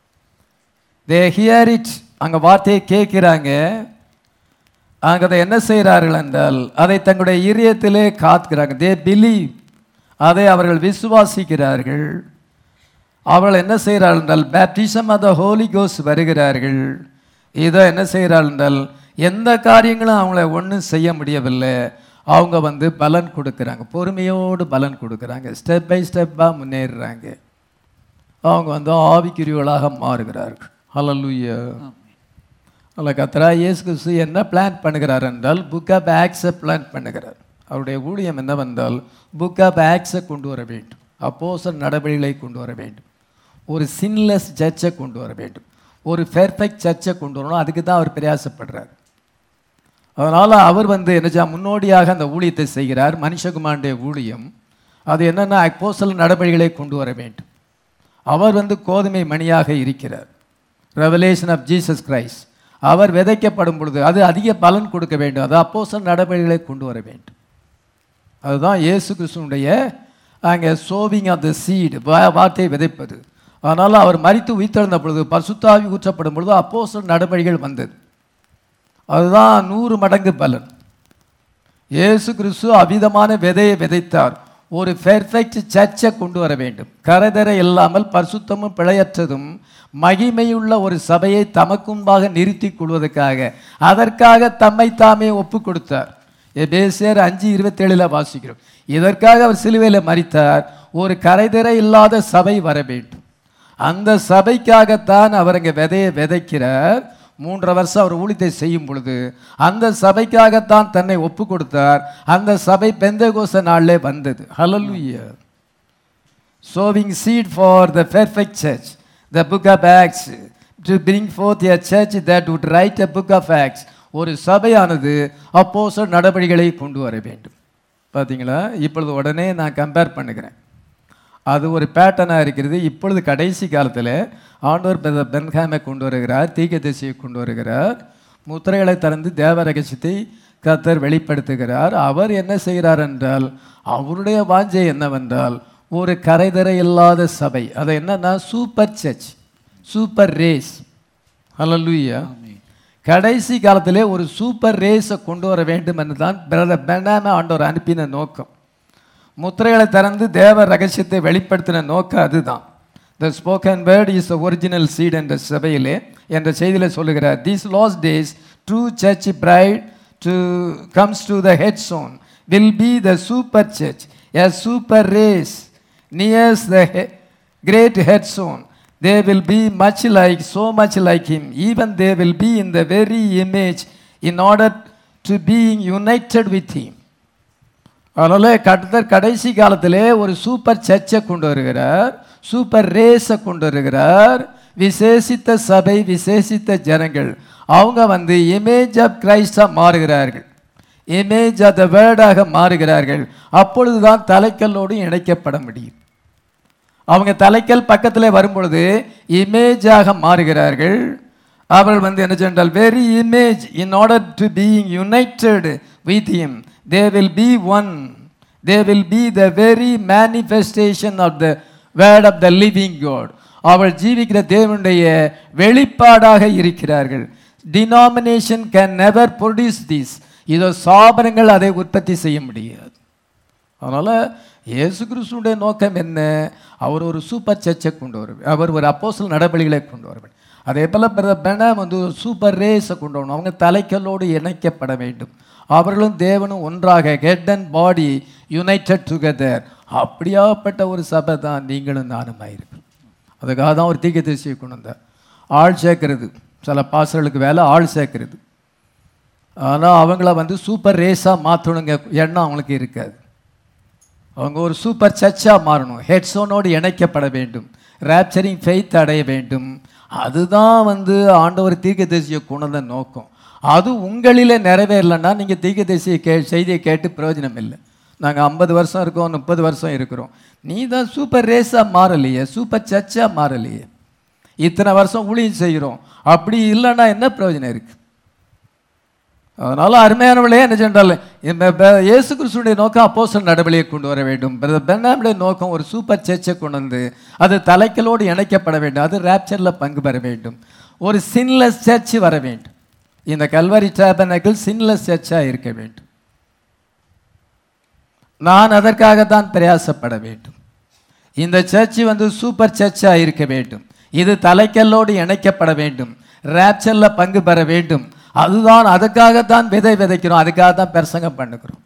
they hear it அங்கே வார்த்தையை கேட்கிறாங்க அங்கே அதை என்ன செய்கிறார்கள் என்றால் அதை தங்களுடைய இதயத்திலே காத்துக்கிறாங்க தே பிலீவ் அதை அவர்கள் விசுவாசிக்கிறார்கள் அவர்கள் என்ன செய்கிறார்கள் என்றால் பேப்டிசம் ஆஃப் த ஹோலி கோஸ் வருகிறார்கள் இதை என்ன செய்கிறார்கள் என்றால் எந்த காரியங்களும் அவங்கள ஒன்றும் செய்ய முடியவில்லை அவங்க வந்து பலன் கொடுக்குறாங்க பொறுமையோடு பலன் கொடுக்குறாங்க ஸ்டெப் பை ஸ்டெப்பாக முன்னேறுறாங்க அவங்க வந்து ஆவிக்குரியவர்களாக மாறுகிறார்கள் ஹalleluya அல்ல கத்தரா இயேசு கிறிஸ்து என்ன பிளான் பண்ணுகிறார் என்றால் புக் ஆஃப் ஆக்ஸை பிளான் பண்ணுகிறார் அவருடைய ஊழியம் என்னவென்றால் புக் ஆஃப் ஆக்ஸை கொண்டு வர வேண்டும் அப்போசல் நடவடிக்கைகளை கொண்டு வர வேண்டும் ஒரு சின்லெஸ் ஜட்ஜை கொண்டு வர வேண்டும் ஒரு பெர்ஃபெக்ட் சர்ச்சை கொண்டு வரணும் அதுக்கு தான் அவர் பிரயாசப்படுறார் அதனால் அவர் வந்து என்னச்சா முன்னோடியாக அந்த ஊழியத்தை செய்கிறார் மனுஷகுமாருடைய ஊழியம் அது என்னென்ன அப்போஸ்தல நடவடிக்கைகளை கொண்டு வர வேண்டும் அவர் வந்து கோதுமை மணியாக இருக்கிறார் ரெவலேஷன் ஆஃப் ஜீசஸ் கிரைஸ்ட் அவர் விதைக்கப்படும் பொழுது அது அதிக பலன் கொடுக்க வேண்டும் அது அப்போஸ்தல நடவடிக்கைகளை கொண்டு வர வேண்டும் அதுதான் இயேசு கிறிஸ்துனுடைய அங்கே சோவிங் ஆஃப் த சீடு வார்த்தையை விதைப்பது அதனால் அவர் மரித்து உயிர்த்தெழுந்த பொழுது பசுத்தாவி ஊற்றப்படும் பொழுது அப்போஸ்தல நடவடிக்கைகள் வந்தது அதுதான் நூறு மடங்கு பலன் இயேசு கிறிஸ்து அவிதமான விதையை விதைத்தார் ஒரு பெர்ஃபெக்ட் சர்ச்சை கொண்டு வர வேண்டும் கரைதரை இல்லாமல் பரிசுத்தமும் பிழையற்றதும் மகிமையுள்ள ஒரு சபையை தமக்கும்பாக நிறுத்திக் கொள்வதற்காக அதற்காக தம்மை தாமே ஒப்பு கொடுத்தார் எபேசியர் அஞ்சு இருபத்தேழில் வாசிக்கிறோம் இதற்காக அவர் சிலுவையில் மறித்தார் ஒரு கரைதிரை இல்லாத சபை வர வேண்டும் அந்த சபைக்காகத்தான் அவர் அங்கே விதையை விதைக்கிறார் மூன்றரை வருஷம் அவர் ஊழியத்தை செய்யும் பொழுது அந்த சபைக்காகத்தான் தன்னை ஒப்பு கொடுத்தார் அந்த சபை பெந்தகோச நாளிலே வந்தது ஹalleluya sowing seed for the perfect church the book of acts to bring forth a church that would write a book of acts ஒரு சபையானது அப்போஸ்தலர் நடவடிக்கைகளை கொண்டு வர வேண்டும் பார்த்தீங்களா இப்பொழுது உடனே நான் கம்பேர் பண்ணுகிறேன் அது ஒரு பேட்டர்னாக இருக்கிறது இப்பொழுது கடைசி காலத்தில் ஆண்டவர் பெ- பென்ஹாமை கொண்டு வருகிறார் தீர்க்கதரிசியை கொண்டு வருகிறார் முத்திரைகளை திறந்து தேவ ரகசியத்தை கத்தர் வெளிப்படுத்துகிறார் அவர் என்ன செய்கிறார் என்றால் அவருடைய வாஞ்சை என்னவென்றால் ஒரு கரைதரை இல்லாத சபை அது என்னன்னா super church super race hallelujah கடைசி காலத்திலே ஒரு சூப்பர் ரேஸை கொண்டு வர வேண்டும் என்று தான் பிரதர் பெனாம ஆண்டவர் அனுப்பின நோக்கம் முத்திரைகளை திறந்து தேவ ரகசியத்தை வெளிப்படுத்தின நோக்கம் அதுதான் the spoken word is original seed என்ற சபையிலே என்ற செய்தியில் சொல்லுகிறார் these last days true church bride to comes to the headstone will be the super church a super race nears the great headstone they will be much like so much like him even they will be in the very image in order to being united with him அதனால் கர்த்தர் கடைசி காலத்திலே ஒரு super சர்ச்சை கொண்டு வருகிறார் super ரேஸை கொண்டு வருகிறார் விசேஷித்த சபை விசேஷித்த ஜனங்கள் அவங்க வந்து இமேஜ் ஆஃப் கிரைஸ்டாக மாறுகிறார்கள் இமேஜ் ஆஃப் த வேர்டாக மாறுகிறார்கள் அப்பொழுதுதான் தலைக்கல்லோடு இணைக்கப்பட முடியும் அவங்க தலைக்கல் பக்கத்தில் வரும்பொழுது இமேஜாக மாறுகிறார்கள் அவர்கள் வந்து என்ன சொன்னால் very image in order to being united with him they will be one they will be the very manifestation of the word of the living God அவள் ஜீவிக்கிற தேவனுடைய வெளிப்பாடாக இருக்கிறார்கள் denomination can never produce this இதோ சாபனங்கள் அதை உற்பத்தி செய்ய முடியாது அதனால் இயேசு கிறிஸ்துடைய நோக்கம் என்ன அவர் ஒரு சூப்பர் சர்ச்சை கொண்டு வருவார் அவர் ஒரு அப்போஸ்தல நடவடிக்கைகளை கொண்டு வருவார் அதே போல் பிரதர் பெனாம் வந்து ஒரு சூப்பர் ரேஸை கொண்டு வரணும் அவங்க தலைக்கல்லோடு இணைக்கப்பட வேண்டும் அவர்களும் தேவனும் ஒன்றாக head and body united together அப்படியாப்பட்ட ஒரு சபை தான் நீங்களும் நானும் ஆயிருக்கும் அதுக்காக தான் ஒரு தீக்க தரிசியை கொண்டு வந்தார் ஆள் சேர்க்கறது சில பாசர்களுக்கு வேலை ஆள் சேர்க்கறது ஆனால் அவங்கள வந்து சூப்பர் ரேஸாக மாற்றணுங்க எண்ணம் அவங்களுக்கு இருக்காது அவங்க ஒரு சூப்பர் சர்ச்சாக மாறணும் ஹெட்ஸோனோடு இணைக்கப்பட வேண்டும் ரேப்சரிங் ஃபெய்த் அடைய வேண்டும் அதுதான் வந்து ஆண்டவர் தீர்க்கதரிசியை கொண்ட நோக்கம் அது உங்களிலே நிறைவேறலைன்னா நீங்கள் தீர்க்கதரிசியை கே செய்தியை கேட்டு பிரயோஜனம் இல்லை நாங்கள் ஐம்பது வருஷம் இருக்கோம் முப்பது வருஷம் இருக்கிறோம் நீ தான் சூப்பர் ரேஸாக மாறலையே சூப்பர் சர்ச்சாக மாறலையே இத்தனை வருஷம் ஊழியம் செய்கிறோம் அப்படி இல்லைன்னா என்ன பிரயோஜனம் இருக்குது அதனால அருமையானவளே என்ன சென்றால் இந்த ப- இயேசு கிறிஸ்துடைய நோக்கம் அப்போஸ்தலர் நடவடிக்கையை கொண்டு வர வேண்டும் பிரதர் பெர்னாமுடைய நோக்கம் ஒரு சூப்பர் சர்ச்சை கொண்டு வந்து அது தலைக்கலோடு இணைக்கப்பட வேண்டும் அது ரேப்சரில் பங்கு பெற வேண்டும் ஒரு சின்லெஸ் சர்ச் வர வேண்டும் இந்த கல்வரி டேபனக்கிள் சின்லெஸ் சர்ச்சாக இருக்க வேண்டும் நான் அதற்காகத்தான் பிரயாசப்பட வேண்டும் இந்த சர்ச் வந்து சூப்பர் சர்ச்சாக இருக்க வேண்டும் இது தலைக்கல்லோடு இணைக்கப்பட வேண்டும் ரேப்சரில் பங்கு பெற வேண்டும் அதுதான் அதுக்காகத்தான் விதை விதைக்கிறோம் அதுக்காக தான் பிரசங்கம் பண்ணுகிறோம்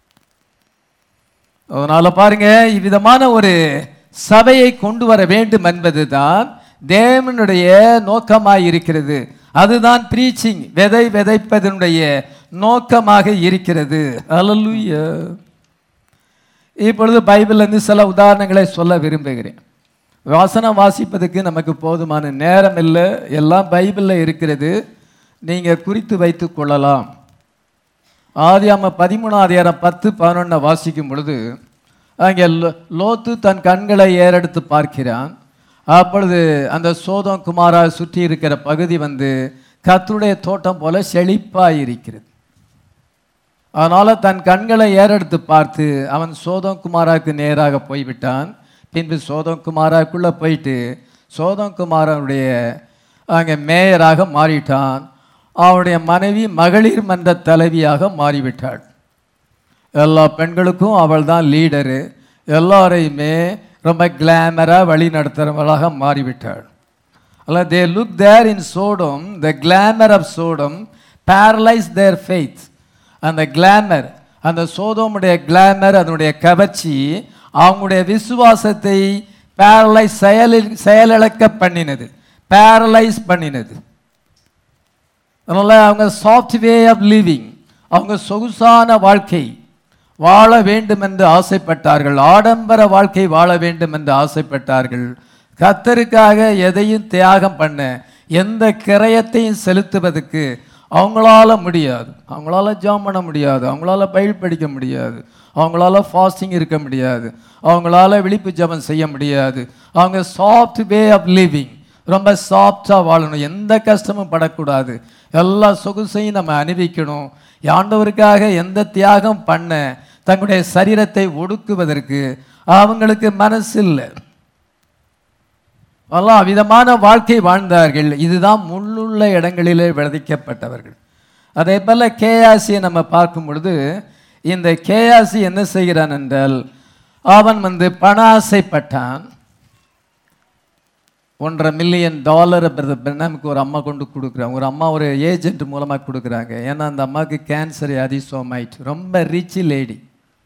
அதனால பாருங்க இவ்விதமான ஒரு சபையை கொண்டு வர வேண்டும் என்பதுதான் தேவனுடைய நோக்கமாய் இருக்கிறது அதுதான் ப்ரீச்சிங் விதை விதைப்பதனுடைய நோக்கமாக இருக்கிறது அல்லேலூயா இப்பொழுது பைபிள்லேருந்து சில உதாரணங்களை சொல்ல விரும்புகிறேன் வாசனம் வாசிப்பதுக்கு நமக்கு போதுமான நேரம் இல்லை எல்லாம் பைபிளில் இருக்கிறது நீங்கள் குறித்து வைத்து கொள்ளலாம் ஆதியாம பதிமூணாம் அதிகாரம் பத்து பதினொன்றை வாசிக்கும் பொழுது அங்கே லோ- லோத்து தன் கண்களை ஏறெடுத்து பார்க்கிறான் அப்பொழுது அந்த சோதம் குமாரா சுற்றி இருக்கிற பகுதி வந்து கர்த்தருடைய தோட்டம் போல செழிப்பாய் இருக்கிறது அதனால தன் கண்களை ஏறெடுத்து பார்த்து அவன் சோதம் குமாராவுக்கு நேராக போய்விட்டான் பின்பு சோதம் குமாராக்குள்ளே போயிட்டு சோதம் குமாரனுடைய அங்கே மேயராக மாறிட்டான் அவனுடைய மனைவி மகளிர் மன்ற தலைவியாக மாறிவிட்டாள் எல்லா பெண்களுக்கும் அவள் தான் லீடரு எல்லாரையுமே ரொம்ப கிளாமராக வழி நடத்துகிறவளாக மாறிவிட்டாள் அல்ல they look there in Sodom the glamour of Sodom paralyse their faith அந்த கிளாமர் அந்த சோதோமுடைய கிளாமர் அதனுடைய கவர்ச்சி அவங்களுடைய விசுவாசத்தை பேரலைஸ் செயலில் செயலிழக்க பண்ணினது பேரலைஸ் பண்ணினது அதனால் அவங்க சாஃப்ட் வே ஆஃப் லிவிங் அவங்க சொகுசான வாழ்க்கை வாழ வேண்டும் என்று ஆசைப்பட்டார்கள் ஆடம்பர வாழ்க்கை வாழ வேண்டும் என்று ஆசைப்பட்டார்கள் கத்தருக்காக எதையும் தியாகம் பண்ண எந்த கிரயத்தையும் செலுத்துவதற்கு அவங்களால முடியாது அவங்களால ஜாம் பண்ண முடியாது அவங்களால பயில் படிக்க முடியாது அவங்களால ஃபாஸ்டிங் இருக்க முடியாது அவங்களால விழிப்பு ஜெபம் செய்ய முடியாது அவங்க சாஃப்ட் வே ஆஃப் லிவிங் ரொம்ப சாஃப்டாக வாழணும் எந்த கஷ்டமும் படக்கூடாது எல்லா சொகுசையும் நம்ம அனுபவிக்கணும் ஆண்டவருக்காக எந்த தியாகம் பண்ண தங்களுடைய சரீரத்தை ஒடுக்குவதற்கு அவங்களுக்கு மனசு இல்லை எல்லாம் அவ்விதமான வாழ்க்கை வாழ்ந்தார்கள் இதுதான் முள்ளுள்ள இடங்களிலே விதைக்கப்பட்டவர்கள் அதே போல் கேயாசியை நம்ம பார்க்கும் பொழுது இந்த கேயாசி என்ன செய்கிறான் என்றால் அவன் வந்து பண ஆசைப்பட்டான் ஒன்றரை மில்லியன் டாலர் நமக்கு ஒரு அம்மா கொண்டு கொடுக்குறாங்க ஒரு அம்மா ஒரு ஏஜென்ட் மூலமாக கொடுக்குறாங்க ஏன்னா அந்த அம்மாவுக்கு கேன்சர் அதிசோமாயிட்டு ரொம்ப ரிச் லேடி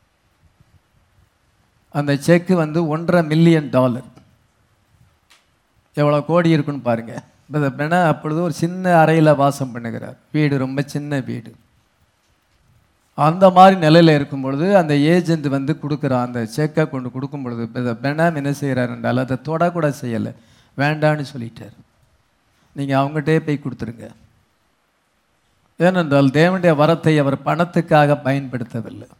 அந்த செக்கு வந்து ஒன்றரை மில்லியன் டாலர் எவ்வளோ கோடி இருக்குன்னு பாருங்க பெண அப்பொழுது ஒரு சின்ன அறையில் வாசம் பண்ணுகிறார் வீடு ரொம்ப சின்ன வீடு அந்த மாதிரி நிலையில் இருக்கும் பொழுது அந்த ஏஜென்ட் வந்து கொடுக்குறான் அந்த செக்கை கொண்டு கொடுக்கும் பொழுது பெனாம் என்ன செய்கிறார் என்றால் அதை தொடக்கூட செய்யலை வேண்டான்னு சொல்லிட்டார் நீங்கள் அவங்ககிட்டே போய் கொடுத்துருங்க ஏனென்றால் தேவனுடைய வரத்தை அவர் பணத்துக்காக பயன்படுத்தவில்லை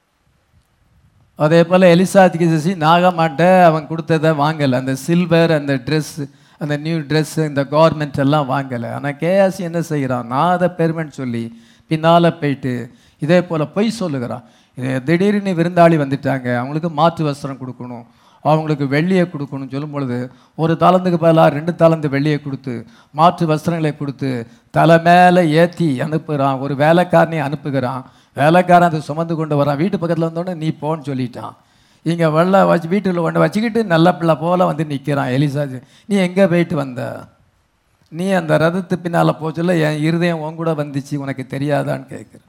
அதே போல் எலிசாதிக்கு நாகமாட்ட அவன் கொடுத்ததை வாங்கலை அந்த சில்வர் அந்த ட்ரெஸ் அந்த நியூ ட்ரெஸ் இந்த கவர்மெண்ட் எல்லாம் வாங்கலை ஆனால் கேஆசி என்ன செய்கிறான் நான் அதை பெருமைன்னு சொல்லி பின்னால் போயிட்டு இதே போல் பொய் சொல்லுகிறான் இது திடீர்னு விருந்தாளி வந்துட்டாங்க அவங்களுக்கு மாற்று வஸ்திரம் கொடுக்கணும் அவங்களுக்கு வெள்ளியை கொடுக்கணும்னு சொல்லும் பொழுது ஒரு தாளந்துக்கு பதிலாக ரெண்டு தாளந்து வெள்ளியை கொடுத்து மாற்று வஸ்திரங்களை கொடுத்து தலை மேலே ஏற்றி அனுப்புகிறான் ஒரு வேலைக்காரனை அனுப்புகிறான் வேலைக்காரன் அதை சுமந்து கொண்டு வரான் வீட்டு பக்கத்தில் வந்தோடனே நீ போன்னு சொல்லிட்டான் இங்கே வெள்ள வச்சு வீட்டுக்குள்ள கொண்டு வச்சுக்கிட்டு நல்ல பிள்ளை போல வந்து நிற்கிறான் எலிசாஜி நீ எங்கே போயிட்டு வந்த நீ அந்த ரதத்து பின்னால் போச்சுல என் இருதயம் உன் கூட வந்துச்சு உனக்கு தெரியாதான்னு கேட்குறேன்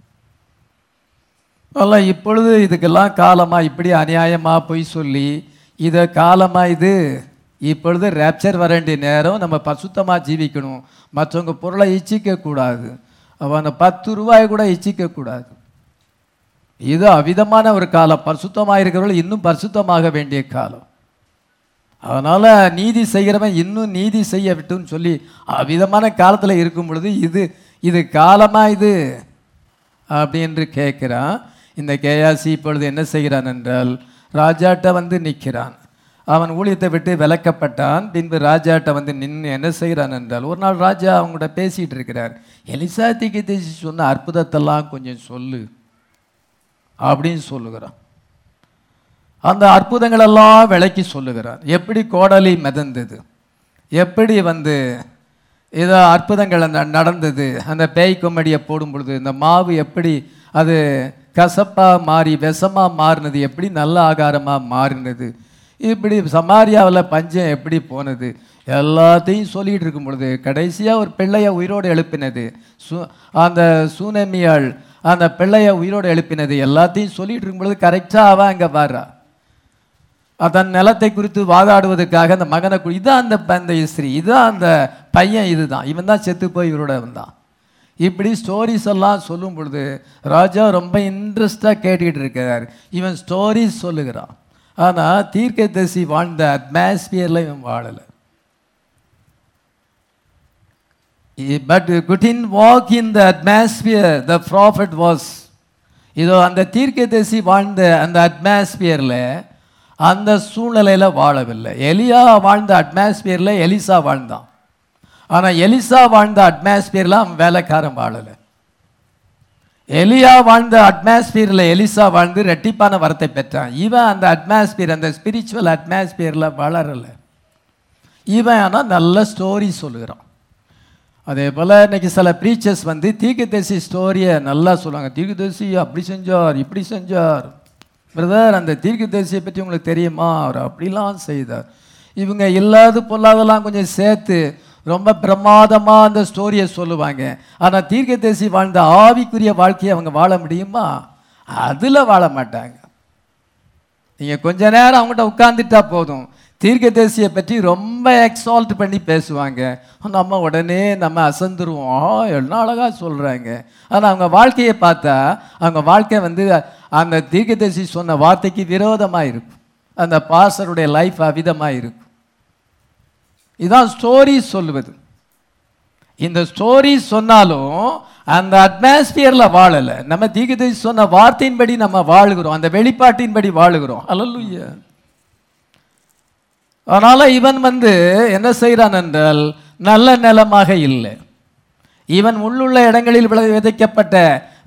அல்ல இப்பொழுது இதுக்கெல்லாம் காலமாக இப்படி அநியாயமாக பொய் சொல்லி இதை காலமாக இது இப்பொழுது ரேப்சர் வர வேண்டிய நேரம் நம்ம பசுத்தமாக ஜீவிக்கணும் மற்றவங்க பொருளை இச்சிக்க கூடாது அவன் பத்து ரூபாய் கூட இச்சிக்க கூடாது இது அவிதமான ஒரு காலம் பரிசுத்தமாக இருக்கிறவர்கள் இன்னும் பரிசுத்தமாக வேண்டிய காலம் அதனால் நீதி செய்கிறவன் இன்னும் நீதி செய்ய விட்டுன்னு சொல்லி அவிதமான காலத்தில் இருக்கும் பொழுது இது இது காலமா இது அப்படி என்று கேட்குறான் இந்த கேயாசி இப்பொழுது என்ன செய்கிறான் என்றால் ராஜாட்ட வந்து நிற்கிறான் அவன் ஊழியத்தை விட்டு விலக்கப்பட்டான் பின்பு ராஜாட்ட வந்து நின்று என்ன செய்கிறான் என்றால் ஒரு நாள் ராஜா அவங்கள்ட்ட பேசிகிட்டு இருக்கிறார் எலிசா திக்கு சொன்ன அற்புதத்தெல்லாம் கொஞ்சம் சொல்லு அப்படின்னு சொல்லுகிறான் அந்த அற்புதங்களெல்லாம் விளக்கி சொல்லுகிறார் எப்படி கோடலி மிதந்தது எப்படி வந்து ஏதோ அற்புதங்கள் அந்த நடந்தது அந்த பேய் கொம்மடியை போடும் பொழுது இந்த மாவு எப்படி அது கசப்பாக மாறி விஷமாக மாறினது எப்படி நல்ல ஆகாரமாக மாறினது இப்படி சமாரியாவில் பஞ்சம் எப்படி போனது எல்லாத்தையும் சொல்லிட்டு இருக்கும் பொழுது கடைசியாக ஒரு பிள்ளையை உயிரோடு எழுப்பினது சு அந்த சூனமியாள் அந்த பிள்ளையை உயிரோடு எழுப்பினது எல்லாத்தையும் சொல்லிட்டு இருக்கும் பொழுது கரெக்டாக அவன் அங்கே வர்றா தன் நிலத்தை குறித்து வாதாடுவதற்காக அந்த மகனை கு- இதான் அந்த ப- அந்த ஸ்திரீ இதான் அந்த பையன் இதுதான் இவன் தான் செத்து போய் இவரோட வந்தான் இப்படி ஸ்டோரிஸ் எல்லாம் சொல்லும் பொழுது ராஜா ரொம்ப இன்ட்ரெஸ்டாக கேட்டுக்கிட்டு இருக்கிறார் இவன் ஸ்டோரிஸ் சொல்லுகிறான் ஆனால் தீர்க்கதரிசி வாழ்ந்த அட்மாஸ்பியரில் இவன் வாழலை but couldn't walk in the atmosphere the prophet was இதோ அந்த தீர்க்கதரிசி வாழ்ந்த அந்த அட்மாஸ்பியரில் அந்த சூழ்நிலையில் வாழவில்லை எலியா வாழ்ந்த அட்மாஸ்பியரில் எலிசா வாழ்ந்தான் ஆனால் எலிசா வாழ்ந்த அட்மாஸ்பியரில் அவன் வேலைக்காரன் வாழலை எலியா வாழ்ந்த அட்மாஸ்பியரில் எலிசா வாழ்ந்து ரெட்டிப்பான வரத்தை பெற்றான் இவன் அந்த அட்மாஸ்பியர் அந்த ஸ்பிரிச்சுவல் அட்மாஸ்பியரில் வளரலை இவன் ஆனால் நல்ல ஸ்டோரி சொல்லுகிறான் அதே போல் இன்னைக்கு சில ப்ரீச்சர்ஸ் வந்து தீர்க்கதரிசி ஸ்டோரியை நல்லா சொல்லுவாங்க தீர்க்கதரிசி அப்படி செஞ்சார் இப்படி செஞ்சார் பிரதர் அந்த தீர்க்கதரிசியை பற்றி உங்களுக்கு தெரியுமா அவர் அப்படிலாம் செய்தார் இவங்க இல்லாத பொல்லாதெல்லாம் கொஞ்சம் சேர்த்து ரொம்ப பிரமாதமாக அந்த ஸ்டோரியை சொல்லுவாங்க ஆனால் தீர்க்கதரிசி வாழ்ந்த ஆவிக்குரிய வாழ்க்கையை அவங்க வாழ முடியுமா அதில் வாழ மாட்டாங்க நீங்கள் கொஞ்ச நேரம் அவங்ககிட்ட உட்கார்ந்துட்டா போதும் தீர்க்கதரிசியை பற்றி ரொம்ப எக்ஸால்ட் பண்ணி பேசுவாங்க நம்ம உடனே நம்ம அசந்துருவோம் ஆ என்ன அழகாக சொல்கிறாங்க ஆனால் அவங்க வாழ்க்கையை பார்த்தா அவங்க வாழ்க்கை வந்து அந்த தீர்க்கதரிசி சொன்ன வார்த்தைக்கு விரோதமாக இருக்கும் அந்த பாஸ்டருடைய லைஃப் அவிதமாக இருக்கும் இதான் ஸ்டோரி சொல்லுவது இந்த ஸ்டோரி சொன்னாலும் அந்த அட்மாஸ்பியரில் வாழலை நம்ம தீர்க்கதரிசி சொன்ன வார்த்தையின்படி நம்ம வாழுகிறோம் அந்த வெளிப்பாட்டின்படி வாழுகிறோம் அல்லல்லுய்யா அதனால இவன் வந்து என்ன செய்கிறான் என்றால் நல்ல நிலமாக இல்லை இவன் உள்ளுள்ள இடங்களில் விளை- விதைக்கப்பட்ட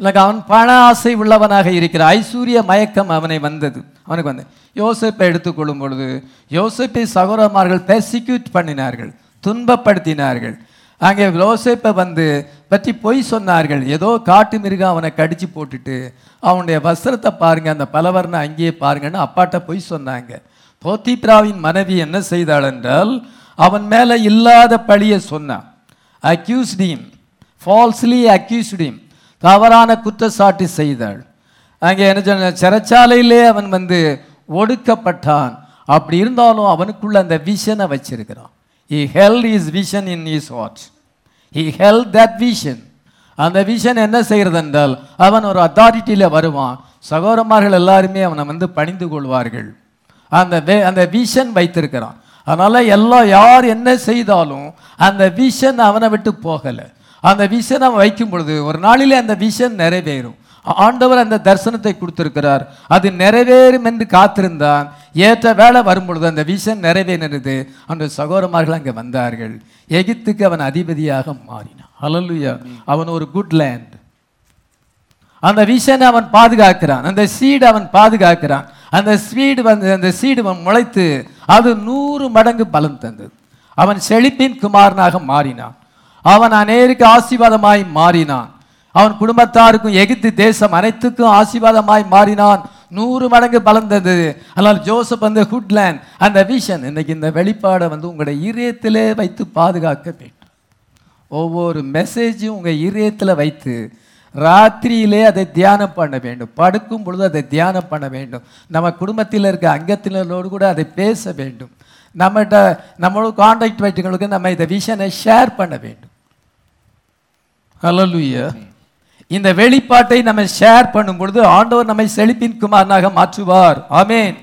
இல்லை அவன் பண ஆசை உள்ளவனாக இருக்கிற ஐஸ்வர்ய மயக்கம் அவனை வந்தது அவனுக்கு வந்து யோசேப்பை எடுத்துக்கொள்ளும் பொழுது யோசேப்பை சகோதரமார்கள் பெர்சிக்யூட் பண்ணினார்கள் துன்பப்படுத்தினார்கள் அங்கே யோசேப்பை வந்து பற்றி பொய் சொன்னார்கள் ஏதோ காட்டு மிருகம் அவனை கடிச்சு போட்டுட்டு அவனுடைய வஸ்திரத்தை பாருங்க அந்த பலவர்ண அங்கேயே பாருங்கன்னு அப்பாட்ட பொய் சொன்னாங்க போத்திப்ராவின் மனைவி என்ன செய்தாள் என்றால் அவன் மேலே இல்லாத பழியை சொன்னான் accused him falsely accused him தவறான குற்றச்சாட்டு செய்தாள் அங்கே என்ன சொன்ன சிறைச்சாலையிலே அவன் வந்து ஒடுக்கப்பட்டான் அப்படி இருந்தாலும் அவனுக்குள்ள அந்த விஷனை வச்சிருக்கிறான் he held his vision in his heart he held that vision அந்த விஷன் என்ன செய்கிறது என்றால் அவன் ஒரு அத்தாரிட்டியில் வருவான் சகோதரமார்கள் எல்லாருமே அவனை வந்து பணிந்து கொள்வார்கள் அந்த வே- அந்த விஷன் வைத்திருக்கிறான் அதனால எல்லாம் யார் என்ன செய்தாலும் அந்த விஷன் அவனை விட்டு போகலை அந்த விஷன் அவன் வைக்கும் பொழுது ஒரு நாளிலே அந்த விஷன் நிறைவேறும் ஆண்டவர் அந்த தரிசனத்தை கொடுத்திருக்கிறார் அது நிறைவேறும் என்று காத்திருந்தான் ஏற்ற வேலை வரும் பொழுது அந்த விஷன் நிறைவேறினது அந்த சகோதரமார்கள் அங்கே வந்தார்கள் எகிப்துக்கு அவன் அதிபதியாக மாறினான் ஹalleluya அவன் ஒரு குட் லேண்ட் அந்த விஷனை அவன் பாதுகாக்கிறான் அந்த சீடு அவன் பாதுகாக்கிறான் அந்த ஸ்வீடு வந்து அந்த சீடு அவன் முளைத்து அது நூறு மடங்கு பலன் தந்தது அவன் செழிப்பின் குமாரனாக மாறினான் அவன் அநேருக்கு ஆசீர்வாதமாய் மாறினான் அவன் குடும்பத்தாருக்கும் எகிப்து தேசம் அனைத்துக்கும் ஆசீர்வாதமாய் மாறினான் நூறு மடங்கு பலன் தந்தது ஆனால் ஜோசப் அந்த ஹுட்லேண்ட் அந்த விஷன் இன்னைக்கு இந்த வெளிப்பாடை வந்து உங்களுடைய இதயத்திலே வைத்து பாதுகாக்க வேண்டும் ஒவ்வொரு மெசேஜும் உங்கள் இதயத்தில் வைத்து ராத்திரியிலே அதை தியானம் பண்ண வேண்டும் படுக்கும் பொழுது அதை தியானம் பண்ண வேண்டும் நம்ம குடும்பத்தில் இருக்க அங்கத்தினரோடு கூட அதை பேச வேண்டும் நம்மகிட்ட நம்மளோட காண்டாக்ட் வைட்டுங்களுக்கு நம்ம இந்த விஷனை ஷேர் பண்ண வேண்டும் ஹalleluya இந்த வெளிப்பாட்டை நம்ம ஷேர் பண்ணும் பொழுது ஆண்டவர் நம்மை செழிப்பின் குமாரனாக மாற்றுவார் ஆமென்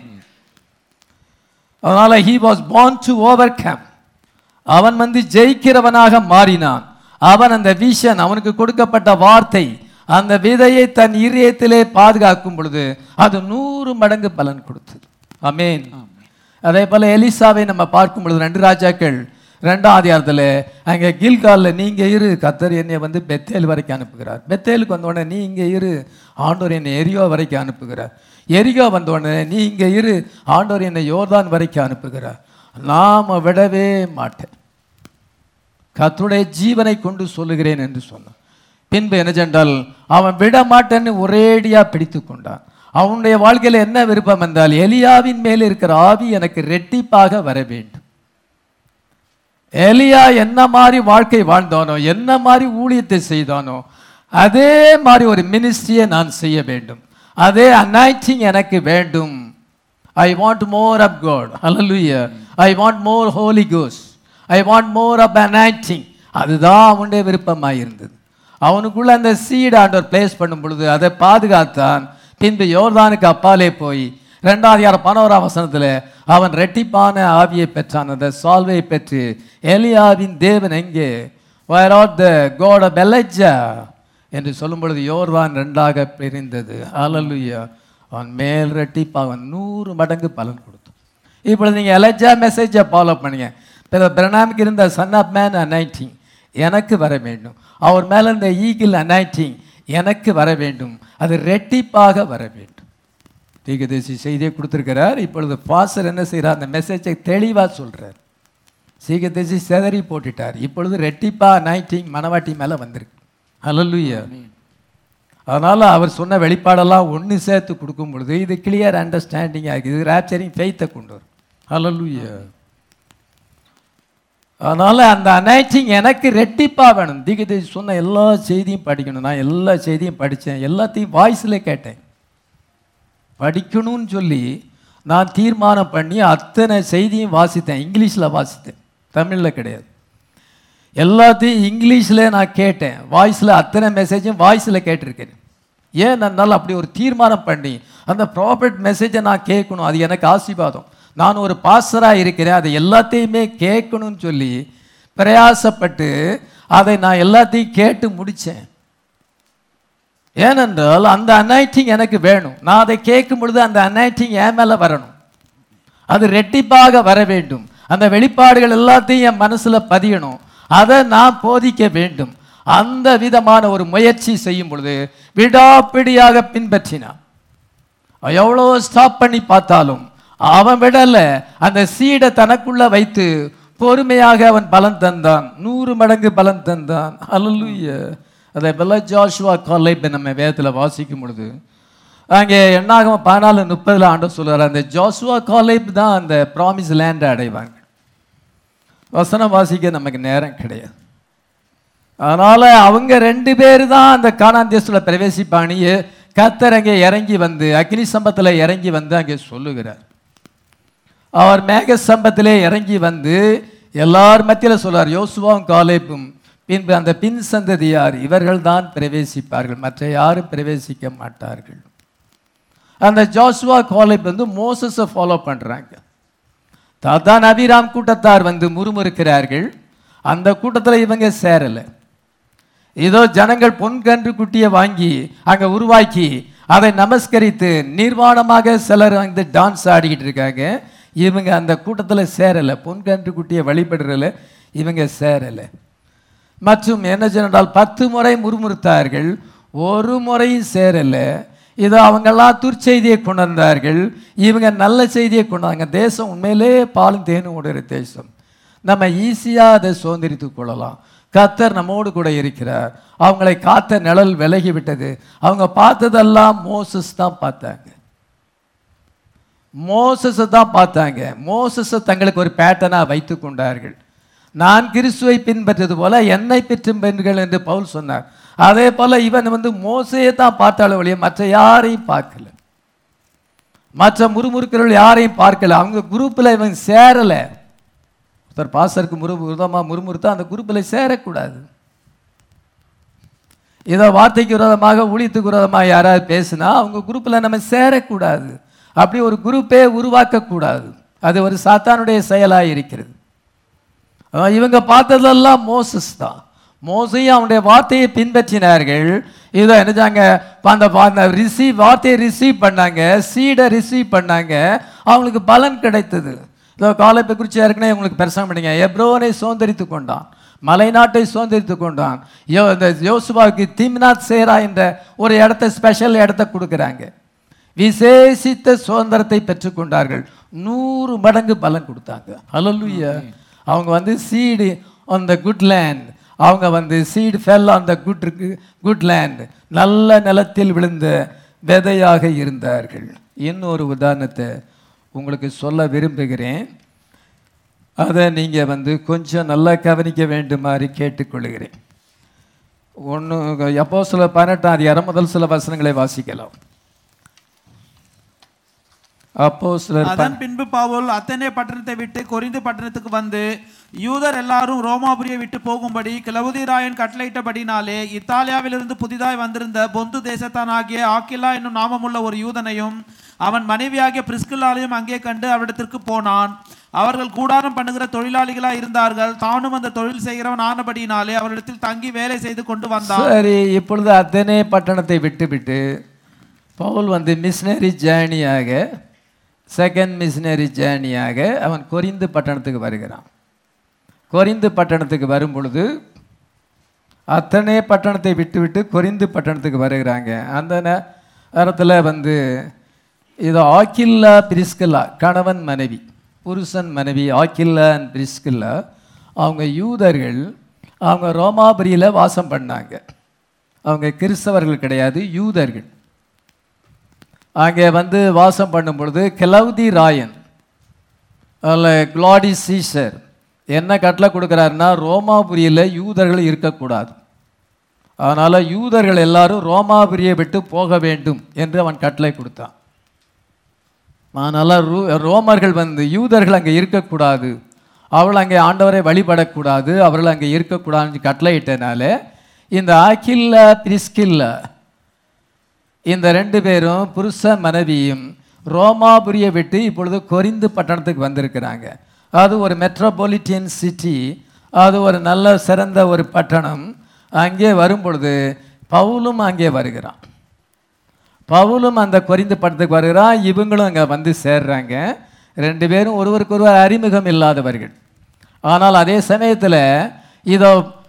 அதனால he was born to overcome அவன் வந்து ஜெயிக்கிறவனாக மாறினான் அவன் அந்த விஷன் அவனுக்கு கொடுக்கப்பட்ட வார்த்தை அந்த விதையை தன் இதயத்திலே பாதுகாக்கும் பொழுது அது நூறு மடங்கு பலன் கொடுத்தது ஆமென் அதே போல எலிசாவை நம்ம பார்க்கும் பொழுது ரெண்டு ராஜாக்கள் ரெண்டாம் அதிகாரத்தில் அங்கே கில்காலில் நீங்க இரு கத்தர் என்னை வந்து பெத்தேல் வரைக்கும் அனுப்புகிறார் பெத்தேலுக்கு வந்த உடனே நீ இங்கே இரு ஆண்டவர் என்னை எரியோ வரைக்கும் அனுப்புகிறார் எரிகோ வந்த உடனே நீ இங்கே இரு ஆண்டவர் என்னை யோர்தான் வரைக்கும் அனுப்புகிறார் நாம விடவே மாட்டேன் கர்த்தருடைய ஜீவனை கொண்டு சொல்லுகிறேன் என்று சொன்னான் பின்பு என்ன சென்றால் அவன் விட மாட்டேன்னு ஒரேடியா பிடித்து கொண்டான் அவனுடைய வாழ்க்கையில் என்ன விருப்பம் என்றால் எலியாவின் மேல் இருக்கிற ஆவி எனக்கு ரெட்டிப்பாக வர வேண்டும் எலியா என்ன மாதிரி வாழ்க்கை வாழ்ந்தானோ என்ன மாதிரி ஊழியத்தை செய்தானோ அதே மாதிரி ஒரு மினிஸ்ட்ரியை நான் செய்ய வேண்டும் அதே அனாய்டிங் எனக்கு வேண்டும் I want more of God hallelujah I want more holy கோஸ் I want more of anointing அதுதான் அவனுடைய விருப்பமாக இருந்தது அவனுக்குள்ள அந்த சீட் ஆண்டவர் பிளேஸ் பண்ணும் பொழுது அதை பாதுகாத்தான் பின்பு யோர்தானுக்கு அப்பாலே போய் ரெண்டாவது யார் பனோரா வசனத்தில் அவன் ரெட்டிப்பான ஆவியை பெற்றான் அந்த சால்வை பெற்று எலியாவின் தேவன் எங்கே where art the god of Elijah என்று சொல்லும் பொழுது யோர்தான் ரெண்டாக பிரிந்தது ஹalleluya அவன் மேல் ரெட்டிப்பாக அவன் நூறு மடங்கு பலன் கொடுத்தான் இப்பொழுது நீங்கள் எலஜா மெசேஜை ஃபாலோ பண்ணுங்க பிரணாமிக்கு இருந்த சன் ஆஃப் மேன் அனைட்டிங் எனக்கு வர வேண்டும் அவர் மேலே இருந்த ஈகிள் அனைட்டிங் எனக்கு வர வேண்டும் அது ரெட்டிப்பாக வர வேண்டும் தீகதேசி செய்தியை கொடுத்துருக்கிறார் இப்பொழுது பாசர் என்ன செய்கிறார் அந்த மெசேஜை தெளிவாக சொல்கிறார் சீகதேசி செதறி போட்டுட்டார் இப்பொழுது ரெட்டிப்பா நைட்டிங் மணவாட்டி மேலே வந்திருக்கு ஹalleluya அதனால் அவர் சொன்ன வெளிப்பாடெல்லாம் ஒன்று சேர்த்து கொடுக்கும் பொழுது இது கிளியர் அண்டர்ஸ்டாண்டிங் ஆகுது இது ரேப்சரிங் ஃபெய்த்தை கொண்டு வரும் ஹalleluya அதனால் அந்த அனைட்டிங் எனக்கு ரெட்டிப்பாக வேணும் தீகதேசி சொன்ன எல்லா செய்தியும் படிக்கணும் நான் எல்லா செய்தியும் படித்தேன் எல்லாத்தையும் வாய்ஸில் கேட்டேன் படிக்கணும்னு சொல்லி நான் தீர்மானம் பண்ணி அத்தனை செய்தியும் வாசித்தேன் இங்கிலீஷில் வாசித்தேன் தமிழில் கிடையாது எல்லாத்தையும் இங்கிலீஷில் நான் கேட்டேன் வாய்ஸில் அத்தனை மெசேஜும் வாய்ஸில் கேட்டிருக்கேன் ஏன் என்னால் அப்படி ஒரு தீர்மானம் பண்ணி அந்த ப்ராஃபிட் மெசேஜை நான் கேட்கணும் அது எனக்கு ஆசீர்வாதம் நான் ஒரு பாஸ்டராக இருக்கிறேன் அதை எல்லாத்தையுமே கேட்கணும்னு சொல்லி பிரயாசப்பட்டு அதை நான் எல்லாத்தையும் கேட்டு முடித்தேன் ஏனென்றால் அந்த அனைட்டிங் எனக்கு வேணும் நான் அதை கேட்கும் பொழுது அந்த அனைட்டிங் என் மேலே வரணும் அது ரெட்டிப்பாக வர வேண்டும் அந்த வெளிப்பாடுகள் எல்லாத்தையும் என் மனசில் பதியணும் அதை நான் போதிக்க வேண்டும் அந்த விதமான ஒரு முயற்சி செய்யும் பொழுது விடாப்பிடியாக பின்பற்றினான் எவ்வளோ ஸ்டாப் பண்ணி பார்த்தாலும் அவன் விடல அந்த சீடை தனக்குள்ள வைத்து பொறுமையாக அவன் பலன் தந்தான் நூறு மடங்கு பலன் தந்தான் அல்லூய அதை பெல்ல ஜாஷுவா காலேப் நம்ம வேதத்தில் வாசிக்கும் பொழுது அங்கே என்னாகும் பதினாலு முப்பதுல ஆண்டு சொல்றாரு அந்த ஜாஷுவா காலேப் தான் அந்த ப்ராமிஸ் லேண்டை அடைவாங்க வசனம் வாசிக்க நமக்கு நேரம் கிடையாது அதனால அவங்க ரெண்டு பேர் தான் அந்த கானான் தேசத்துல பிரவேசிப்பானியே கத்தர் அங்கே இறங்கி வந்து அக்னி சம்பத்துல இறங்கி வந்து அங்கே சொல்லுகிறார் அவர் மேக சம்பத்திலே இறங்கி வந்து எல்லார் மத்தியில சொல்றார் யோசுவாவும் காலேப்பும் பின்பு அந்த பின் சந்ததியார் இவர்கள் தான் பிரவேசிப்பார்கள் மற்ற யாரும் பிரவேசிக்க மாட்டார்கள் அந்த ஜோசுவா காலேப் வந்து மோசஸை ஃபாலோ பண்றாங்க தாத்தா நபிராம் கூட்டத்தார் வந்து முறுமுறுக்கிறார்கள் அந்த கூட்டத்தில் இவங்க சேரலை இதோ ஜனங்கள் பொன் கன்று குட்டியை வாங்கி அங்க உருவாக்கி அதை நமஸ்கரித்து நிர்வாணமாக சிலர் வந்து டான்ஸ் ஆடிக்கிட்டு இருக்காங்க இவங்க அந்த கூட்டத்தில் சேரலை பொன் கன்று குட்டியை வழிபடுறல இவங்க சேரலை மற்றும் என்ன சொன்னால் பத்து முறை முறுமுறுத்தார்கள் ஒரு முறையும் சேரலை இதோ அவங்கெல்லாம் துர்ச்செய்தியை கொண்டு வந்தார்கள் இவங்க நல்ல செய்தியை கொண்டு வந்தாங்க தேசம் உண்மையிலே பாலும் தேனும் உடைய தேசம் நம்ம ஈஸியாக அதை சுதந்திரித்துக் கொள்ளலாம் கத்தர் நம்மோடு கூட இருக்கிறார் அவங்களை காத்த நிழல் விலகி விட்டது அவங்க பார்த்ததெல்லாம் மோசஸ் தான் பார்த்தாங்க மோசஸை தான் பார்த்தாங்க மோசஸை தங்களுக்கு ஒரு பேட்டனாக வைத்து கொண்டார்கள் நான் கிறிஸ்துவை பின்பற்றது போல என்னை பின்பற்றுங்கள் என்று பவுல் சொன்னார் அதே போல இவன் வந்து மோசையை தான் பார்த்தாலும் ஒழிய மற்ற யாரையும் பார்க்கல மற்ற முறுமுறுக்கிறவர்கள் யாரையும் பார்க்கல அவங்க குரூப்பில் இவன் சேரலை ஒருத்தர் பாசருக்கு முரு விரோதமாக முறுமுறுத்தா அந்த குரூப்பில் சேரக்கூடாது இதோ வார்த்தைக்கு விரோதமாக ஊழியத்துக்கு விரோதமாக யாராவது பேசுனா அவங்க குரூப்பில் நம்ம சேரக்கூடாது அப்படி ஒரு குரூப்பே உருவாக்கக்கூடாது அது ஒரு சாத்தானுடைய செயலாக இருக்கிறது அஹ் இவங்க பார்த்ததெல்லாம் மோசஸ் தான் மோசையும் அவனுடைய வார்த்தையை பின்பற்றினார்கள் இதை என்னச்சாங்க அந்த அந்த ரிசீவ் வார்த்தையை ரிசீவ் பண்ணாங்க சீடை ரிசீவ் பண்ணாங்க அவங்களுக்கு பலன் கிடைத்தது இதோ காலைப்பை குறித்து ஏற்கனவே உங்களுக்கு பிரசங்கம் பண்ணிங்க எப்ரோனை சுதந்திரித்து கொண்டான் மலைநாட்டை சுதந்திரித்து கொண்டான் யோ இந்த யோசுவாவுக்கு திம்னாத் சேரா என்ற ஒரு இடத்த ஸ்பெஷல் இடத்த கொடுக்குறாங்க விசேஷித்த சுதந்திரத்தை பெற்றுக்கொண்டார்கள் நூறு மடங்கு பலன் கொடுத்தாங்க ஹalleluya அவங்க வந்து seed on the good land அவங்க வந்து seed fell on the good good land நல்ல நிலத்தில் விழுந்த விதையாக இருந்தார்கள் இன்னொரு உதாரணத்தை உங்களுக்கு சொல்ல விரும்புகிறேன் அதை நீங்கள் வந்து கொஞ்சம் நல்லா கவனிக்க வேண்டுமாறு கேட்டுக்கொள்கிறேன் ஒன்று எப்போ சில பதினெட்டாம் அதிகாரம் முதல் சில வசனங்களை வாசிக்கலாம் அப்போ சிலர் அதன் பின்பு பவுல் அத்தனை பட்டணத்தை விட்டு கொரிந்து பட்டணத்துக்கு வந்து யூதர் எல்லாரும் ரோமாபுரியை விட்டு போகும்படி கிளவுதிராயன் கட்டளையிட்டபடினாலே இத்தாலியாவிலிருந்து புதிதாய் வந்திருந்த பொந்து தேசத்தானாகிய ஆக்கிலா என்னும் நாமமுள்ள ஒரு யூதனையும் அவன் மனைவியாகிய பிரிஸ்கில்லாலையும் அங்கே கண்டு அவரிடத்திற்கு போனான் அவர்கள் கூடாரம் பண்ணுகிற தொழிலாளிகளா இருந்தார்கள் தானும் அந்த தொழில் செய்கிறவன் ஆனபடியினாலே அவரிடத்தில் தங்கி வேலை செய்து கொண்டு வந்தான் சரி இப்பொழுது அத்தனை பட்டணத்தை விட்டுவிட்டு பவுல் வந்து மிஷினரி ஜேர்னியாக செகண்ட் மிஷினரி ஜேர்னியாக அவன் கொரிந்து பட்டணத்துக்கு வருகிறான் கொரிந்து பட்டணத்துக்கு வரும் பொழுது அத்தனை பட்டணத்தை விட்டுவிட்டு கொரிந்து பட்டணத்துக்கு வருகிறாங்க அந்த நேரத்தில் வந்து இது ஆக்கில்லா பிரிஸ்கில்லா கணவன் மனைவி புருஷன் மனைவி ஆக்கில்லா அண்ட் பிரிஸ்கில்லா அவங்க யூதர்கள் அவங்க ரோமாபுரியில் வாசம் பண்ணாங்க அவங்க கிறிஸ்தவர்கள் கிடையாது யூதர்கள் அங்கே வந்து வாசம் பண்ணும் பொழுது கிளவுதி ராயன் அதில் குளாடி சீசர் என்ன கட்டளை கொடுக்குறாருன்னா ரோமாபுரியில் யூதர்கள் இருக்கக்கூடாது அதனால் யூதர்கள் எல்லாரும் ரோமாபுரியை விட்டு போக வேண்டும் என்று அவன் கட்டளை கொடுத்தான் அதனால் ரூ ரோமர்கள் வந்து யூதர்கள் அங்கே இருக்கக்கூடாது அவள் அங்கே ஆண்டவரை வழிபடக்கூடாது அவர்கள் அங்கே இருக்கக்கூடாதுன்னு கட்டளையிட்டனால இந்த ஆக்கில்லா பிரிஸ்கில்லா இந்த ரெண்டு பேரும் புருஷ மனைவியும் ரோமாபுரியை விட்டு இப்பொழுது கொரிந்து பட்டணத்துக்கு வந்திருக்கிறாங்க அது ஒரு மெட்ரோபாலிட்டியன் சிட்டி அது ஒரு நல்ல சிறந்த ஒரு பட்டணம் அங்கே வரும் பொழுது பவுலும் அங்கே வருகிறான் பவுலும் அந்த கொரிந்து பட்டத்துக்கு வருகிறான் இவங்களும் அங்கே வந்து சேர்றாங்க ரெண்டு பேரும் ஒருவருக்கு ஒருவர் அறிமுகம் இல்லாதவர்கள் ஆனால் அதே சமயத்தில் இதோ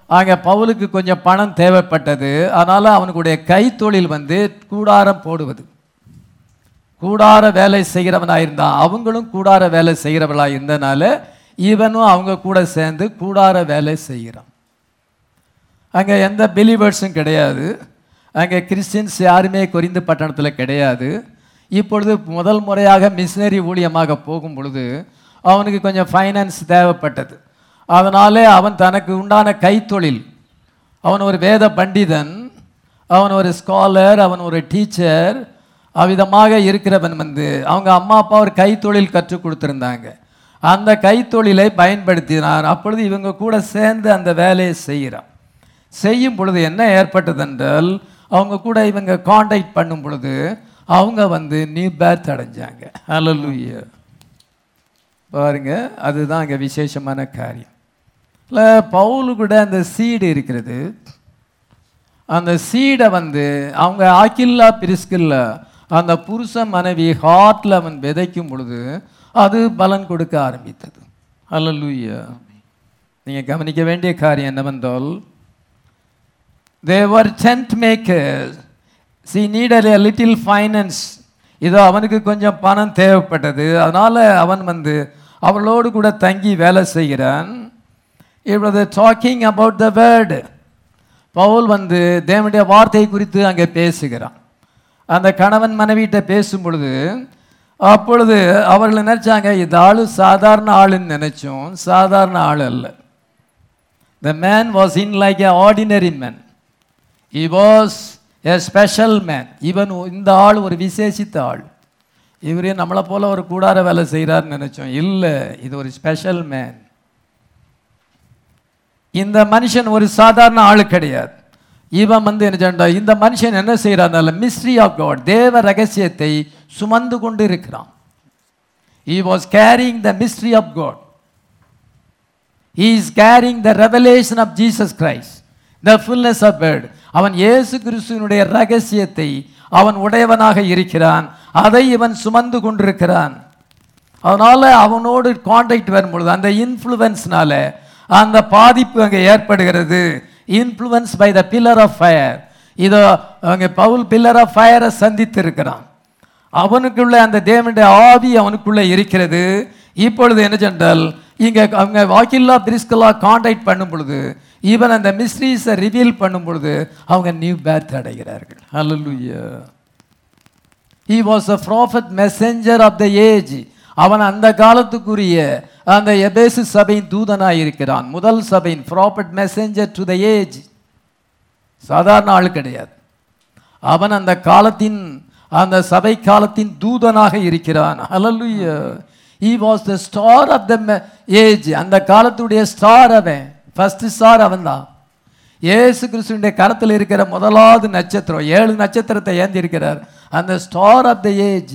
அங்கே பவுலுக்கு கொஞ்சம் பணம் தேவைப்பட்டது அதனால் அவனுக்குடைய கைத்தொழில் வந்து கூடாரம் போடுவது கூடார வேலை செய்கிறவனாக இருந்தான் அவங்களும் கூடார வேலை செய்கிறவளாக இருந்தனால இவனும் அவங்க கூட சேர்ந்து கூடார வேலை செய்கிறான் அங்கே எந்த பிலீவர்ஸும் கிடையாது அங்கே கிறிஸ்டின்ஸ் யாருமே கொரிந்து பட்டணத்தில் கிடையாது இப்பொழுது முதல் முறையாக மிஷினரி ஊழியமாக போகும் பொழுது அவனுக்கு கொஞ்சம் ஃபைனான்ஸ் தேவைப்பட்டது அதனாலே அவன் தனக்கு உண்டான கைத்தொழில் அவன் ஒரு வேத பண்டிதன் அவன் ஒரு ஸ்காலர் அவன் ஒரு டீச்சர் அவ்விதமாக இருக்கிறவன் வந்து அவங்க அம்மா அப்பா ஒரு கைத்தொழில் கற்றுக் கொடுத்துருந்தாங்க அந்த கைத்தொழிலை பயன்படுத்தினார் அப்பொழுது இவங்க கூட சேர்ந்து அந்த வேலையை செய்கிறான் செய்யும் பொழுது என்ன ஏற்பட்டது என்றால் அவங்க கூட இவங்க காண்டாக்ட் பண்ணும் பொழுது அவங்க வந்து நியூ பேர்த் அடைஞ்சாங்க ஹalleluya பாருங்க அதுதான் அங்கே விசேஷமான காரியம் இல்லை பவுலு கூட அந்த சீடு இருக்கிறது அந்த சீடை வந்து அவங்க ஆக்கில்லா பிரிஸ்கில்லா அந்த புருஷ மனைவி ஹார்ட்ல அவன் விதைக்கும் பொழுது அது பலன் கொடுக்க ஆரம்பித்தது அல்லூயா நீங்க கவனிக்க வேண்டிய காரியம் என்னவென்றால் they were tent makers she needed a little finance இதோ அவனுக்கு கொஞ்சம் பணம் தேவைப்பட்டது அதனால அவன் வந்து அவளோடு கூட தங்கி வேலை செய்கிறான் இப்பொழுது டாக்கிங் அபவுட் த வேர்டு பவுல் வந்து தேவனுடைய வார்த்தை குறித்து அங்கே பேசுகிறான் அந்த கணவன் மனைவிட்ட பேசும் பொழுது அப்பொழுது அவர்கள் நினைச்சாங்க இந்த ஆளு சாதாரண ஆளுன்னு நினைச்சோம் சாதாரண ஆள் அல்ல the man was in like a ordinary man he was a special man இவன் இந்த ஆள் ஒரு விசேஷித்த ஆள் இவரே நம்மளை போல ஒரு கூடார வேலை செய்கிறாருன்னு நினைச்சோம் இல்லை இது ஒரு ஸ்பெஷல் மேன் இந்த மனுஷன் ஒரு சாதாரண ஆளு கிடையாது இவன் வந்து என்ன சொன்னா இந்த மனுஷன் என்ன செய்யறாருனால மிஸ்ட்ரி ஆஃப் காட் தேவ ரகசியத்தை சுமந்து கொண்டு இருக்கிறான் he was carrying the mystery of god he is carrying the revelation of jesus christ the fullness of word அவன் இயேசு கிறிஸ்துவினுடைய ரகசியத்தை அவன் உடையவனாக இருக்கிறான் அதை இவன் சுமந்து கொண்டிருக்கிறான் அதனால அவனோடு காண்டாக்ட் வரும்பொழுது அந்த இன்ஃப்ளூவன்ஸ்னால அந்த பாதிப்பு அங்கே ஏற்படுகிறது influence by the pillar of fire இதோ அங்கே பவுல் பில்லர் ஆஃப் ஃபயரை சந்தித்து இருக்கிறான் அவனுக்குள்ள அந்த தேவனுடைய ஆவி அவனுக்குள்ள இருக்கிறது இப்பொழுது என்ன சென்றால் இங்க அவங்க வாக்கில்லா பிரிஸ்கலா காண்டாக்ட் பண்ணும் பொழுது ஈவன் அந்த மிஸ்ட்ரீஸை ரிவீல் பண்ணும் பொழுது அவங்க நியூ பேர்த் அடைகிறார்கள் ஹalleluya he was a prophet messenger of the age அவன் அந்த காலத்துக்குரிய அந்த எபேசு சபையின் தூதனாய் இருக்கிறான் முதல் சபையின் prophet messenger to the age சாதாரண ஆள் கிடையாது அவன் அந்த காலத்தின் அந்த சபை காலத்தின் தூதனாக இருக்கிறான் ஹalleluya he was the star of the me- age அந்த காலத்துடைய ஸ்டார் அவன் ஃபர்ஸ்ட் ஸ்டார் அவன் தான் இயேசு கிறிஸ்துவினுடைய கரத்தில் இருக்கிற முதலாவது நட்சத்திரம் ஏழு நட்சத்திரத்தை ஏந்தி இருக்கிறார் அந்த ஸ்டார் ஆஃப் த ஏஜ்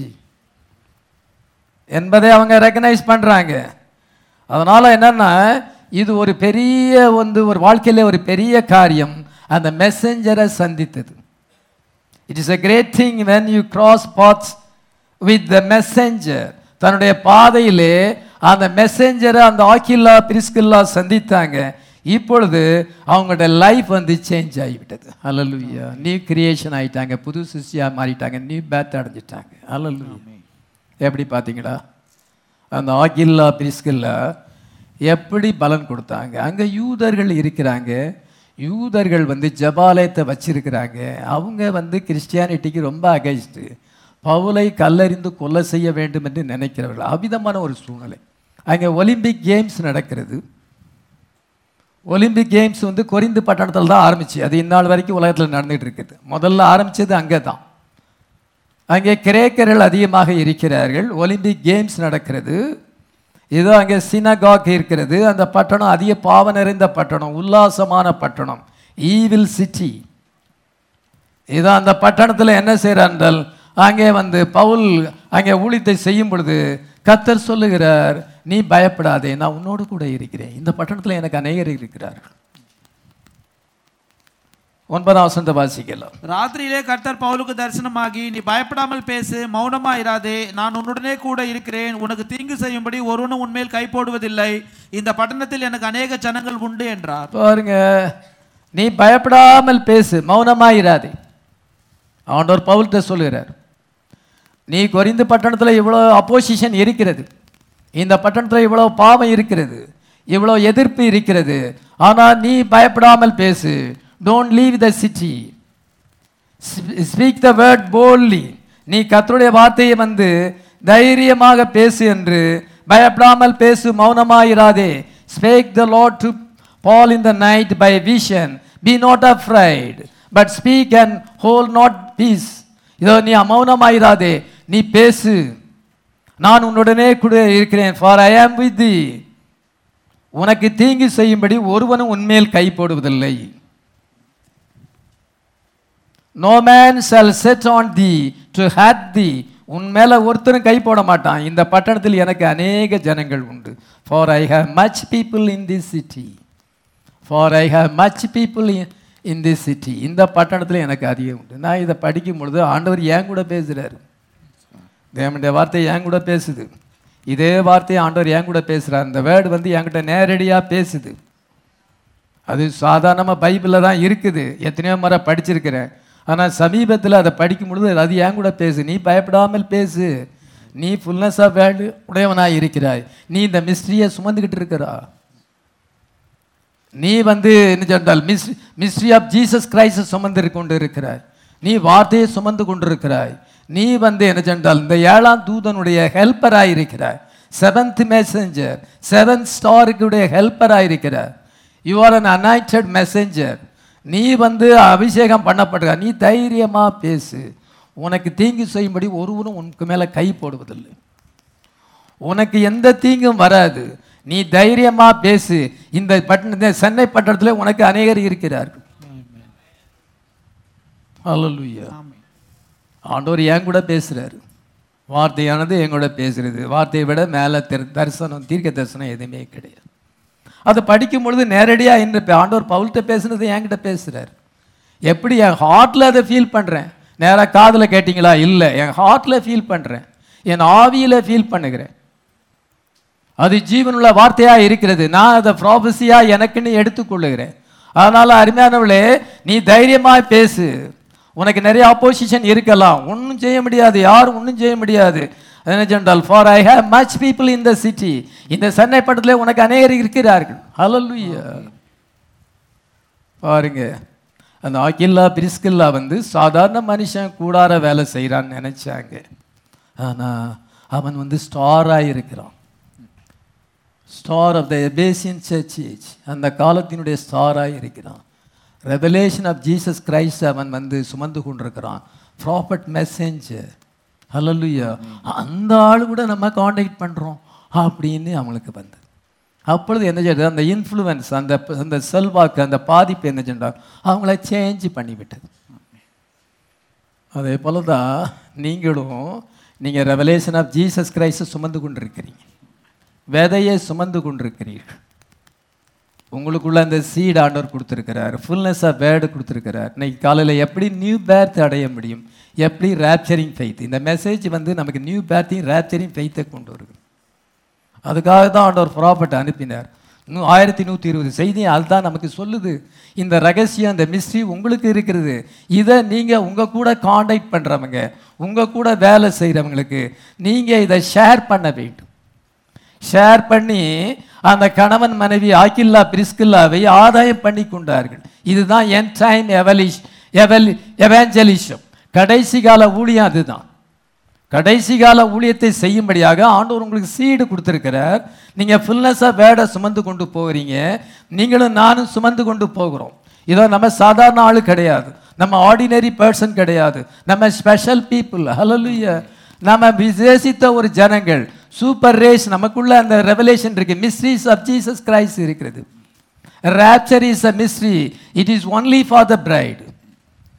என்பதை அவங்க ரெக்கனைஸ் பண்றாங்க அதனால என்னன்னா இது ஒரு பெரிய வந்து ஒரு வாழ்க்கையில ஒரு பெரிய காரியம் அந்த மெசஞ்சரை சந்தித்தது it is a great thing when you cross paths with the messenger தன்னுடைய பாதையிலே அந்த மெசஞ்சரை அந்த ஆக்கில்லா பிரிஸ்கில்லா சந்தித்தாங்க இப்பொழுது அவங்களோட லைஃப் வந்து சேஞ்ச் ஆகிவிட்டது அல்லலுயா நியூ கிரியேஷன் ஆயிட்டாங்க புது சிஷியா மாறிட்டாங்க நியூ பேத் அடைஞ்சிட்டாங்க அல்லலுயா எப்படி பார்த்தீங்களா அந்த ஆகில்லா பிரிஸ்கில்லா எப்படி பலன் கொடுத்தாங்க அங்கே யூதர்கள் இருக்கிறாங்க யூதர்கள் வந்து ஜபாலயத்தை வச்சிருக்கிறாங்க அவங்க வந்து கிறிஸ்டியானிட்டிக்கு ரொம்ப அகைஸ்டு பவுலை கல்லறிந்து கொலை செய்ய வேண்டும் என்று நினைக்கிறவர்கள் அவிதமான ஒரு சூழ்நிலை அங்கே ஒலிம்பிக் கேம்ஸ் நடக்கிறது ஒலிம்பிக் கேம்ஸ் வந்து கொரிந்து பட்டணத்தில் தான் ஆரம்பிச்சு அது இந்நாள் வரைக்கும் உலகத்தில் நடந்துகிட்டு இருக்குது முதல்ல ஆரம்பிச்சது அங்கே தான் அங்கே கிரேக்கர்கள் அதிகமாக இருக்கிறார்கள் ஒலிம்பிக் கேம்ஸ் நடக்கிறது இதோ அங்கே சினகாக் இருக்கிறது அந்த பட்டணம் அதிக பாவ நிறைந்த பட்டணம் உல்லாசமான பட்டணம் ஈவில் சிட்டி இதோ அந்த பட்டணத்தில் என்ன செய்கிறார்கள் அங்கே வந்து பவுல் அங்கே ஊழியத்தை செய்யும் பொழுது கத்தர் சொல்லுகிறார் நீ பயப்படாதே நான் உன்னோடு கூட இருக்கிறேன் இந்த பட்டணத்தில் எனக்கு அநேகர் இருக்கிறார்கள் ஒன்பதாம் வசனத்தை வாசிக்கலாம் ராத்திரியிலே கர்த்தர் பவுலுக்கு தரிசனமாகி நீ பயப்படாமல் பேசு மௌனமா இராதே நான் உன்னுடனே கூட இருக்கிறேன் உனக்கு தீங்கு செய்யும்படி ஒருவனும் உன்மேல் கை போடுவதில்லை இந்த பட்டணத்தில் எனக்கு அநேக ஜனங்கள் உண்டு என்றார் பாருங்க நீ பயப்படாமல் பேசு மௌனமாயிராதே ஆண்டவர் பவுல்கிட்ட சொல்லுகிறார் நீ கொரிந்து பட்டணத்தில் இவ்வளோ அப்போசிஷன் இருக்கிறது இந்த பட்டணத்தில் இவ்வளோ பாவம் இருக்கிறது இவ்வளோ எதிர்ப்பு இருக்கிறது ஆனால் நீ பயப்படாமல் பேசு don't leave the city speak the word boldly நீ கர்த்தருடைய வார்த்தையை வந்து தைரியமாக பேசு என்று பயப்படாமல் பேசு மௌனமாயிராதே spake the lord to Paul in the night by vision be not afraid but speak and hold not peace இதோ நீ மௌனமாயிராதே நீ பேசு நான் உன்னுடனே கூட இருக்கிறேன் ஃபார் ஐ ஆம் வித் தி உனக்கு தீங்கு செய்யும்படி ஒருவனும் உன்மேல் கை போடுவதில்லை no man shall set on thee to hurt thee உன் மேல ஒருத்தரும் கை போட மாட்டான் இந்த பட்டணத்தில் எனக்கு அநேக ஜனங்கள் உண்டு for I have much people in this city for I have much people in this city இந்த பட்டணத்தில் எனக்கு அதிகம் உண்டு நான் இதை படிக்கும் பொழுது ஆண்டவர் ஏன் கூட பேசுகிறாரு தேவனுடைய வார்த்தை என் கூட பேசுது இதே வார்த்தையை ஆண்டவர் என் கூட பேசுகிறார் இந்த வேர்டு வந்து என்கிட்ட நேரடியாக பேசுது அது சாதாரணமாக பைபிளில் தான் இருக்குது எத்தனையோ முறை படிச்சிருக்கிறேன் ஆனால் சமீபத்தில் அதை படிக்கும் பொழுது அது என் கூட பேசு நீ பயப்படாமல் பேசு நீ ஃபுல்னஸ் ஆஃப் வேர்டு உடையவனாய் இருக்கிறாய் நீ இந்த மிஸ்ட்ரியை சுமந்துக்கிட்டு இருக்கிறா நீ வந்து என்ன சொன்னால் mys mystery of Jesus Christ சுமந்து கொண்டு இருக்கிறாய் நீ வார்த்தையை சுமந்து கொண்டிருக்கிறாய் நீ வந்து என்ன சொன்னால் இந்த ஏழாம் தூதனுடைய ஹெல்ப்பராக இருக்கிறாய் செவன்த் மெசஞ்சர் செவன்த் ஸ்டாருக்குடைய ஹெல்ப்பராக இருக்கிறாய் you are an anointed messenger நீ வந்து அபிஷேகம் பண்ணப்படுற நீ தைரியமாக பேசு உனக்கு தீங்கு செய்யும்படி ஒருவரும் உனக்கு மேலே கை போடுவதில்லை உனக்கு எந்த தீங்கும் வராது நீ தைரியமா பேசு இந்த பட்டண இந்த சென்னை பட்டணத்தில் உனக்கு அநேகர் இருக்கிறார்கள் ஹalleluya ஆண்டவர் என் கூட பேசுறாரு வார்த்தையானது என் கூட பேசுறது வார்த்தையை விட மேலே தரிசனம் தீர்க்க தரிசனம் எதுவுமே கிடையாது அதை படிக்கும் பொழுது நேரடியாக என்ன ஆண்டவர் பவுல்கிட்ட பேசுனது என்கிட்ட பேசுறாரு எப்படி என் ஹார்ட்டில் அதை ஃபீல் பண்ணுறேன் நேராக காதில் கேட்டிங்களா இல்லை என் ஹார்ட்டில் ஃபீல் பண்ணுறேன் என் ஆவியில் ஃபீல் பண்ணுகிறேன் அது ஜீவனுள்ள வார்த்தையாக இருக்கிறது நான் அதை ப்ராபஸியாக எனக்குன்னு எடுத்துக்கொள்ளுகிறேன் அதனால் அருமையானவளே நீ தைரியமாக பேசு உனக்கு நிறைய ஆப்போசிஷன் இருக்கலாம் ஒன்றும் செய்ய முடியாது யாரும் ஒன்றும் செய்ய முடியாது என்ன சொன்னால் for I have much people in the city இந்த சென்னை பட்டத்தில் உனக்கு அநேகர் இருக்கிறார்கள் ஹalleluya பாருங்க அந்த ஆக்கில்லா பிரிஸ்கில்லா வந்து சாதாரண மனுஷன் கூடார வேலை செய்கிறான்னு நினைச்சாங்க ஆனால் அவன் வந்து ஸ்டாராக இருக்கிறான் star of the Ephesian church age அந்த காலத்தினுடைய ஸ்டாராக இருக்கிறான் ரெவலேஷன் ஆஃப் ஜீசஸ் கிரைஸ்ட் அவன் வந்து சுமந்து கொண்டிருக்கிறான் ப்ராப்பர்ட் மெசேஞ்சர் ஹalleluya அந்த ஆள் கூட நம்ம காண்டாக்ட் பண்ணுறோம் அப்படின்னு அவங்களுக்கு வந்தது அப்பொழுது என்ன செய்யுது அந்த இன்ஃப்ளூயன்ஸ் அந்த அந்த செல்வாக்கு அந்த பாதிப்பு என்ன செஞ்சார் அவங்கள சேஞ்ச் பண்ணிவிட்டது அதே போல தான் நீங்களும் நீங்கள் ரெவலேஷன் ஆஃப் ஜீசஸ் கிரைஸ்ட் சுமந்து கொண்டிருக்கிறீங்க விதையை சுமந்து கொண்டிருக்கிறீர்கள் உங்களுக்குள்ள அந்த சீட் ஆண்டவர் கொடுத்துருக்கிறார் ஃபுல்னஸ் ஆஃப் வேர்டு கொடுத்துருக்கிறார் இன்னைக்கு காலையில் எப்படி நியூ பேர்த் அடைய முடியும் எப்படி ரேப்சரிங் ஃபெய்த் இந்த மெசேஜ் வந்து நமக்கு நியூ பேர்த்தையும் ரேப்சரிங் ஃபெய்த்தை கொண்டு வருது அதுக்காக தான் ஆண்டவர் ப்ராப்பர்ட் அனுப்பினார் இன்னும் ஆயிரத்தி நூற்றி இருபது செய்தி அதுதான் நமக்கு சொல்லுது இந்த ரகசியம் இந்த மிஸ்ட்ரி உங்களுக்கு இருக்கிறது இதை நீங்கள் உங்கள் கூட காண்டாக்ட் பண்ணுறவங்க உங்கள் கூட வேலை செய்கிறவங்களுக்கு நீங்கள் இதை ஷேர் பண்ண வேண்டும் ஷேர் பண்ணி அந்த கணவன் மனைவி ஆக்கில்லா பிரிஸ்கில்லாவை ஆதாயம் பண்ணி கொண்டார்கள் இதுதான் என் டைம் எவலிஷ் எவல் எவாஞ்சலிஷம் கடைசி கால ஊழியம் அதுதான் கடைசி கால ஊழியத்தை செய்யும்படியாக ஆண்டவர் உங்களுக்கு சீடு கொடுத்துருக்கிறார் நீங்கள் ஃபுல்னஸாக வேடை சுமந்து கொண்டு போகிறீங்க நீங்களும் நானும் சுமந்து கொண்டு போகிறோம் இதோ நம்ம சாதாரண ஆளு கிடையாது நம்ம ஆர்டினரி பர்சன் கிடையாது நம்ம ஸ்பெஷல் பீப்புள் ஹலலுய நம்ம விசேஷித்த ஒரு ஜனங்கள் சூப்பர் ரேஸ் நமக்குள்ள அந்த ரெவலேஷன் இருக்கு மிஸ்ட்ரிஸ் ஆஃப் ஜீசஸ் கிரைஸ்ட் இருக்கிறது rapture is a mystery it is only for the bride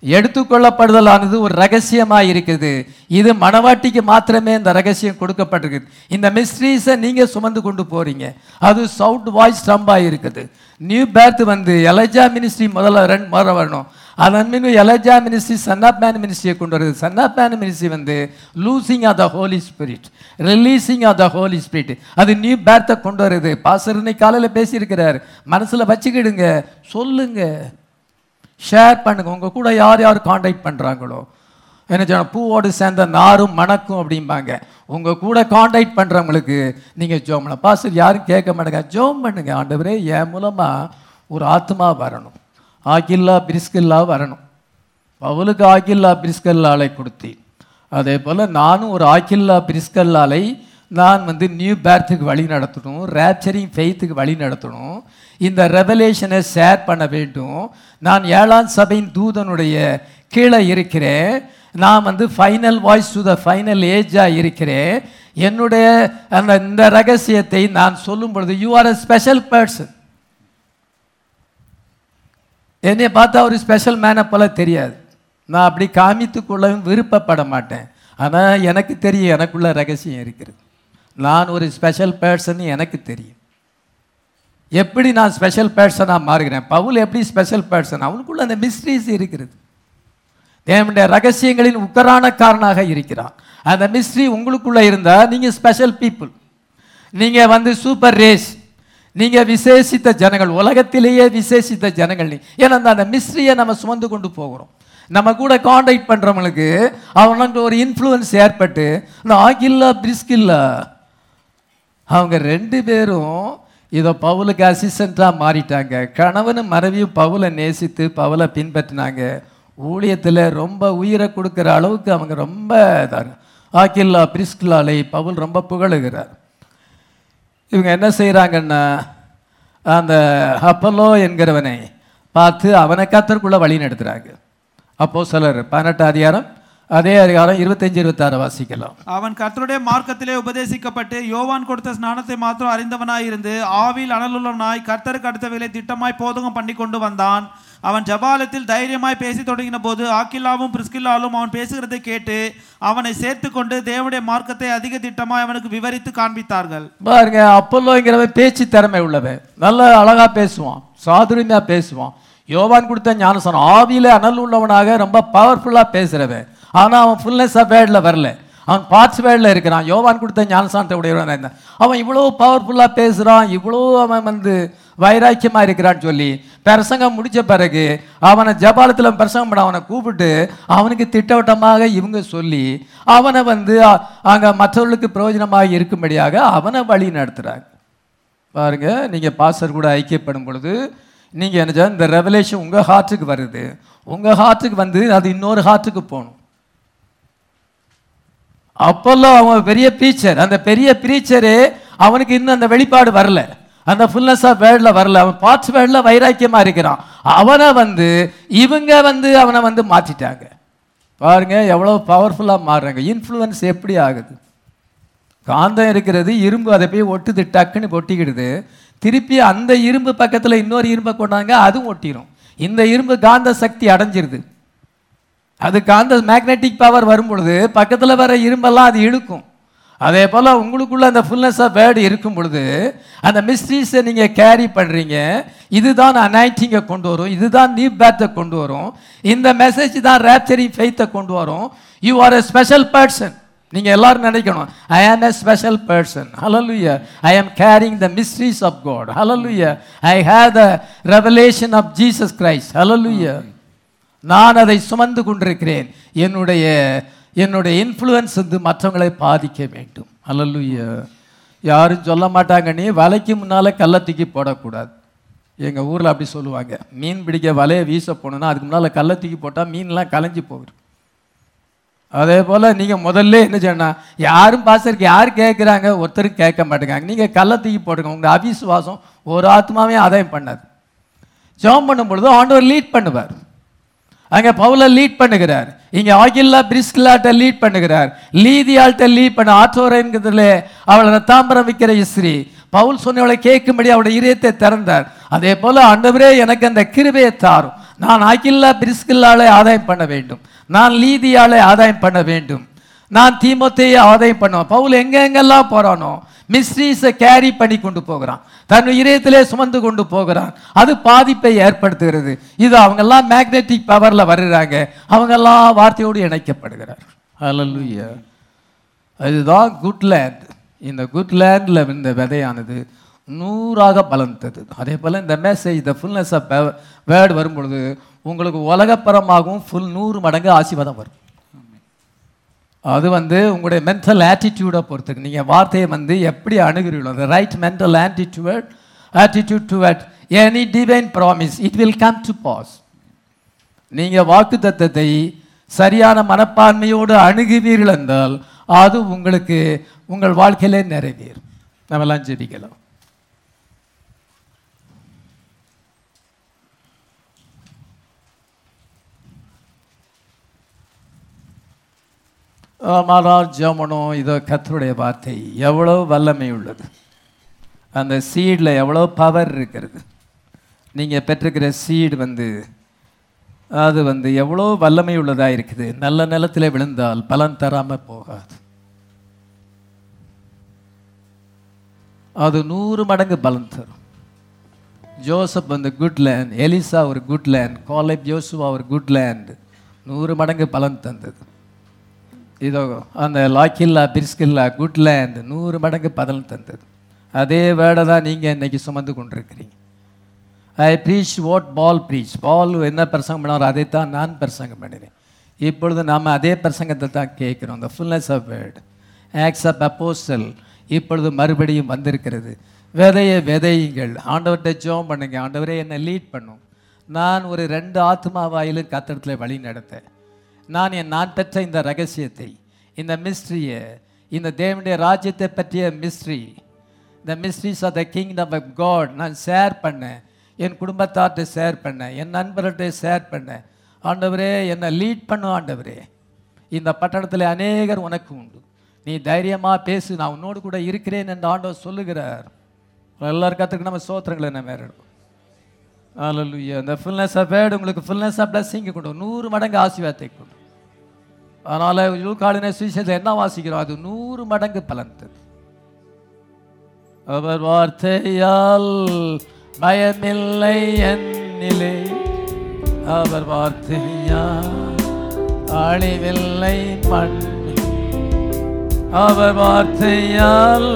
எடுத்துக்கொள்ளப்படுதலானது ஒரு ரகசியமாக இருக்குது இது மணவாட்டிக்கு மாத்திரமே இந்த ரகசியம் கொடுக்கப்பட்டிருக்குது இந்த மிஸ்ட்ரீஸை நீங்கள் சுமந்து கொண்டு போறீங்க அது சவுண்ட் வாய்ஸ் ஸ்டம்பாக இருக்குது நியூ பேர்த் வந்து எலஜா மினிஸ்ட்ரி முதல்ல ரெண்டு முறை வரணும் that mean Elijah ministry son of man மினிஸ்ட்ரியை கொண்டு வருது சன் ஆஃப் மேன் மினிஸ்ட்ரி வந்து loosing of the holy spirit releasing of the holy spirit அது நியூ பேர்த்தை கொண்டு வருது பாஸ்டர் இன்னைக்கு காலையில் பேசியிருக்கிறார் மனசில் வச்சுக்கிடுங்க சொல்லுங்க ஷேர் பண்ணுங்க உங்க கூட யார் யார் காண்டாக்ட் பண்றாங்களோ என்ன சொன்ன பூவோடு சேர்ந்த நாரும் மணக்கும் அப்படிம்பாங்க உங்க கூட காண்டாக்ட் பண்றவங்களுக்கு நீங்க ஜோம் பண்ணலாம் பாஸ்டர் யாரும் கேட்க மாட்டேங்க ஜோம் பண்ணுங்க ஆண்டவரே என் மூலமா ஒரு ஆத்மா வரணும் ஆகில்லா பிரிஸ்கில்லா வரணும் பவுலுக்கு ஆகில்லா பிரிஸ்கல்லாலை கொடுத்தேன் அதே போல் நானும் ஒரு ஆக்கில்லா பிரிஸ்கல்லாலை நான் வந்து நியூ பேர்த்துக்கு வழி நடத்தணும் ரேப்சரிங் ஃபெய்த்துக்கு வழி நடத்தணும் இந்த ரெவலேஷனை ஷேர் பண்ண வேண்டும் நான் ஏழாம் சபையின் தூதனுடைய கீழே இருக்கிறேன் நான் வந்து final voice to the final ஏஜாக இருக்கிறேன் என்னுடைய அந்த இந்த ரகசியத்தை நான் சொல்லும் பொழுது you are a special person என்னை பார்த்தா ஒரு ஸ்பெஷல் மேனை போல தெரியாது நான் அப்படி காமித்துக் கொள்ளவும் விருப்பப்பட மாட்டேன் ஆனால் எனக்கு தெரியும் எனக்குள்ள ரகசியம் இருக்கிறது நான் ஒரு ஸ்பெஷல் பர்சன் எனக்கு தெரியும் எப்படி நான் ஸ்பெஷல் பர்சனாக மாறுகிறேன் பவுல் எப்படி ஸ்பெஷல் பர்சன் அவனுக்குள்ள அந்த மிஸ்ட்ரீஸ் இருக்கிறது தேவனுடைய ரகசியங்களின் உக்கரானக்காரனாக இருக்கிறான் அந்த மிஸ்ட்ரி உங்களுக்குள்ள இருந்தா நீங்க ஸ்பெஷல் பீப்புள் நீங்க வந்து சூப்பர் ரேஸ் நீங்க விசேஷித்த ஜனங்கள் உலகத்திலேயே விசேஷித்த ஜனங்கள் நீ ஏன்னா அந்த- அந்த மிஸ்ட்ரியை நம்ம சுமந்து கொண்டு போகிறோம் நம்ம கூட காண்டாக்ட் பண்றவங்களுக்கு அவனுக்கு ஒரு இன்ஃப்ளூயன்ஸ் ஏற்பட்டு இந்த ஆகில்லா பிரிஸ்கில்லா அவங்க ரெண்டு பேரும் இதோ பவுலுக்கு அசிஸ்டண்ட்டாக மாறிட்டாங்க கணவனும் மனைவியும் பவுலை நேசித்து பவுலை பின்பற்றினாங்க ஊழியத்தில் ரொம்ப உயிரை கொடுக்குற அளவுக்கு அவங்க ரொம்ப இதாக ஆக்கில்லா பிரிஸ்கில்லாலை பவுல் ரொம்ப புகழுகிறார் இவங்க என்ன செய்கிறாங்கன்னா அந்த அப்பல்லோ என்கிறவனை பார்த்து அவனை கத்தருக்குள்ளே வழி நடத்துகிறாங்க அப்போ சிலர் பதினெட்டு அதிகாரம் அதே அதிகாரம் இருபத்தஞ்சு இருபத்தாறு வாசிக்கலாம் அவன் கர்த்தருடைய மார்க்கத்திலே உபதேசிக்கப்பட்டு யோவான் கொடுத்த ஸ்நானத்தை மாத்திரம் அறிந்தவனாய் இருந்து ஆவில் அனலுள்ளவனாய் கர்த்தருக்கு அடுத்தவைகளை திட்டமாய் போதகம் பண்ணி கொண்டு வந்தான் அவன் ஜபாலத்தில் தைரியமாய் பேசி தொடங்கின போது ஆக்கில்லாவும் பிரிஸ்கில்லாலும் அவன் பேசுகிறதை கேட்டு அவனை சேர்த்து கொண்டு தேவனுடைய மார்க்கத்தை அதிக திட்டமாய் அவனுக்கு விவரித்து காண்பித்தார்கள் பாருங்க அப்பல்லோங்கிறவன் பேச்சு திறமை உள்ளவன் நல்ல அழகா பேசுவான் சாதுரியமா பேசுவான் யோவான் கொடுத்த ஞானசனம் ஆவியில அனல் உள்ளவனாக ரொம்ப பவர்ஃபுல்லா பேசுறவன் ஆனா அவன் ஃபுல்னஸ் ஆஃப் வேர்ட்ல வரல அவன் பார்ட்ஸ் வேர்ட்ல இருக்கிறான் யோவான் கொடுத்த ஞானசானத்தை உடையவனா இருந்தான் அவன் இவ்வளோ பவர்ஃபுல்லா பேசுறான் இவ்வளோ அவன் வந்து வைராக்கியமா இருக்கிறான்னு சொல்லி பிரசங்கம் முடிச்ச பிறகு அவனை ஜபாலத்தில் பிரசங்கம் பண்ண அவனை கூப்பிட்டு அவனுக்கு திட்டவட்டமாக இவங்க சொல்லி அவனை வந்து அ- அங்க மற்றவர்களுக்கு பிரயோஜனமாக இருக்கும்படியாக அவனை வழி நடத்துறாங்க பாருங்க நீங்க பாஸ்டர் கூட ஐக்கியப்படும் பொழுது நீங்க என்ன செய்ய- இந்த ரெவலேஷன் உங்க ஹார்ட்டுக்கு வருது உங்க ஹார்ட்டுக்கு வந்து அது இன்னொரு ஹார்ட்டுக்கு போகணும் அப்போல்லாம் அவன் பெரிய ப்ரீச்சர் அந்த பெரிய ப்ரீச்சரு அவனுக்கு இன்னும் அந்த வெளிப்பாடு வரல அந்த ஃபுல்னஸ் ஆஃப் வேர்டில் வரல அவன் பார்ட்ஸ் வேர்டில் வைராக்கியமா இருக்கிறான் அவனை வந்து இவங்க வந்து அவனை வந்து மாற்றிட்டாங்க பாருங்க எவ்வளோ பவர்ஃபுல்லாக மாறுறாங்க இன்ஃப்ளூயன்ஸ் எப்படி ஆகுது காந்தம் இருக்கிறது இரும்பு அதை போய் ஒட்டுது டக்குன்னு ஒட்டிக்கிடுது திருப்பி அந்த இரும்பு பக்கத்தில் இன்னொரு இரும்பை கொண்டாங்க அதுவும் ஒட்டிரும் இந்த இரும்பு காந்த சக்தி அடைஞ்சிருது அது காந்த மேக்னெட்டிக் பவர் வரும் பொழுது பக்கத்தில் வர இரும்பெல்லாம் அது இழுக்கும் அதே போல் உங்களுக்குள்ள அந்த ஃபுல்னஸ் ஆஃப் வேர்டு இருக்கும் பொழுது அந்த மிஸ்ட்ரீஸை நீங்கள் கேரி பண்ணுறீங்க இதுதான் அனாய்டிங்கை கொண்டு வரும் இதுதான் நியூ பேத்தை கொண்டு வரும் இந்த மெசேஜ் தான் ரேப்சரிங் ஃபெய்த்தை கொண்டு வரும் you are a special person நீங்கள் எல்லாரும் நினைக்கணும் I am a special person hallelujah I am carrying the mysteries of God hallelujah I have the revelation of Jesus Christ hallelujah நான் அதை சுமந்து கொண்டிருக்கிறேன் என்னுடைய என்னுடைய இன்ஃப்ளூயன்ஸ் வந்து மற்றவங்களை பாதிக்க வேண்டும் அல்லல்லுயா யாரும் சொல்ல மாட்டாங்க நீ வலைக்கு முன்னால் கல்லை தூக்கி போடக்கூடாது எங்கள் ஊரில் அப்படி சொல்லுவாங்க மீன் பிடிக்க வலையை வீச போகணுன்னா அதுக்கு முன்னால் கல்லை தூக்கி போட்டால் மீன்லாம் கலைஞ்சு போயிடும் அதே போல் நீங்கள் முதல்ல என்ன செய்யணும் யாரும் பாசருக்கு யார் கேட்குறாங்க ஒருத்தரும் கேட்க மாட்டேங்காங்க நீங்கள் கல்லை தூக்கி போடுங்க உங்கள் அவிசுவாசம் ஒரு ஆத்மாவே ஆதாயம் பண்ணாது ஜெபம் பண்ணும் பொழுது ஆண்டவர் லீட் பண்ணுவார் அங்க பவுல லீட் பண்ணுகிறார் இங்க ஆகில்லா பிரிஸ்கிலாட்ட லீட் பண்ணுகிறார் லீதியாள்கிட்ட லீட் பண்ண ஆற்றோரங்கிறதுல அவளை ரத்தாம்பரம் விற்கிற இஸ்ரீ பவுல் சொன்னவளை கேட்கும்படி அவளுடைய இதயத்தை திறந்தார் அதே போல ஆண்டவரே எனக்கு அந்த கிருபையை தாரும் நான் அகில்லா பிரிஸ்கில்லாளை ஆதாயம் பண்ண வேண்டும் நான் லீதியாளை ஆதாயம் பண்ண வேண்டும் நான் தீமோத்தேயை ஆதாயம் பண்ணுவேன் பவுல் எங்க எங்கெல்லாம் போறானோ மிஸ்ட்ரீஸை கேரி பண்ணி கொண்டு போகிறான் தன் இதயத்திலே சுமந்து கொண்டு போகிறான் அது பாதிப்பை ஏற்படுத்துகிறது இது அவங்கெல்லாம் மேக்னெட்டிக் பவர்ல வருகிறாங்க அவங்கெல்லாம் வார்த்தையோடு இணைக்கப்படுகிறார் ஹalleluya அதுதான் குட் லேண்ட் இந்த குட் லேண்டில் இந்த விதையானது நூறாக பலந்தது அதே போல் இந்த மெசேஜ் இந்த ஃபுல்னஸ் ஆஃப் வேர்டு வரும்பொழுது உங்களுக்கு உலகப்பரமாகவும் ஃபுல் நூறு மடங்கு ஆசீர்வாதம் வரும் அது வந்து உங்களுடைய மென்டல் ஆட்டிடியூடை பொறுத்துக்கு நீங்கள் வார்த்தையை வந்து எப்படி அணுகிறீங்களோ அந்த right mental attitude attitude toward any divine promise it will come to pass நீங்கள் வாக்கு தத்தத்தை சரியான மனப்பான்மையோடு அணுகுவீர்கள் என்றால் அது உங்களுக்கு உங்கள் வாழ்க்கையிலே நிறைவேறும் நம்மெல்லாம் ஜெபிக்கலாம் ஆனால் ஜமனம் இதோ கத்தருடைய வார்த்தை எவ்வளோ வல்லமை உள்ளது அந்த சீடில் எவ்வளோ பவர் இருக்கிறது நீங்கள் பெற்றிருக்கிற சீடு வந்து அது வந்து எவ்வளோ வல்லமை உள்ளதாக இருக்குது நல்ல நிலத்தில் விழுந்தால் பலன் தராமல் போகாது அது நூறு மடங்கு பலன் தரும் ஜோசப் வந்து குட் லேண்ட் எலிசா ஒரு குட் லேண்ட் காலேப் ஜோசுவா ஒரு குட் லேண்ட் நூறு மடங்கு பலன் தந்தது இதோ அந்த லாக்கில்லா பிரிஸ்கில்லா குட் லேண்ட் நூறு மடங்கு பலன் தந்தது அதே வேடை தான் நீங்கள் இன்னைக்கு சுமந்து கொண்டிருக்கிறீங்க I preach what Paul preach Paul என்ன பிரசங்கம் பண்ணாரோ அதை தான் நான் பிரசங்கம் பண்ணினேன் இப்பொழுது நாம் அதே பிரசங்கத்தை தான் கேட்குறோம் the fullness of word acts of apostle இப்பொழுது மறுபடியும் வந்திருக்கிறது விதையை விதையுங்கள் ஆண்டவர்கிட்ட ஜெபம் பண்ணுங்க ஆண்டவரே என்னை லீட் பண்ணும் நான் ஒரு ரெண்டு ஆத்மா வாயிலும் கத்தடத்தில் வழி நடத்தேன் நான் என் நான் பெற்ற இந்த ரகசியத்தை இந்த மிஸ்ட்ரியை இந்த தேவனுடைய ராஜ்யத்தை பற்றிய mystery the mysteries of the kingdom of God நான் ஷேர் பண்ணேன் என் குடும்பத்தார்கிட்ட ஷேர் பண்ணேன் என் நண்பர்கிட்ட ஷேர் பண்ணேன் ஆண்டவரே என்னை லீட் பண்ணும் ஆண்டவரே இந்த பட்டணத்தில் அநேகர் உனக்கு உண்டு நீ தைரியமாக பேசு நான் உன்னோடு கூட இருக்கிறேன் என்று ஆண்டவர் சொல்லுகிறார் எல்லாரும் கற்றுக்கு நம்ம சோத்திரங்களை என்ன வேற Hallelujah. இந்த ஃபுல்னஸ் ஆஃப் வேர்டு உங்களுக்கு ஃபுல்னஸ் ஆஃப் பிளஸிங் கொண்டு வரும். நூறு மடங்கு ஆசீர்வாதத்தை கொண்டு வரும். அதனால யூகாலின சுவிசேஷத்தை என்ன வாசிக்கிறோம் அது நூறு மடங்கு பலன் தரும் அவர் வார்த்தையால் பயமில்லை என்னிலே அவர் வார்த்தையால் அழிவில்லை மண்ணி அவர் வார்த்தையால்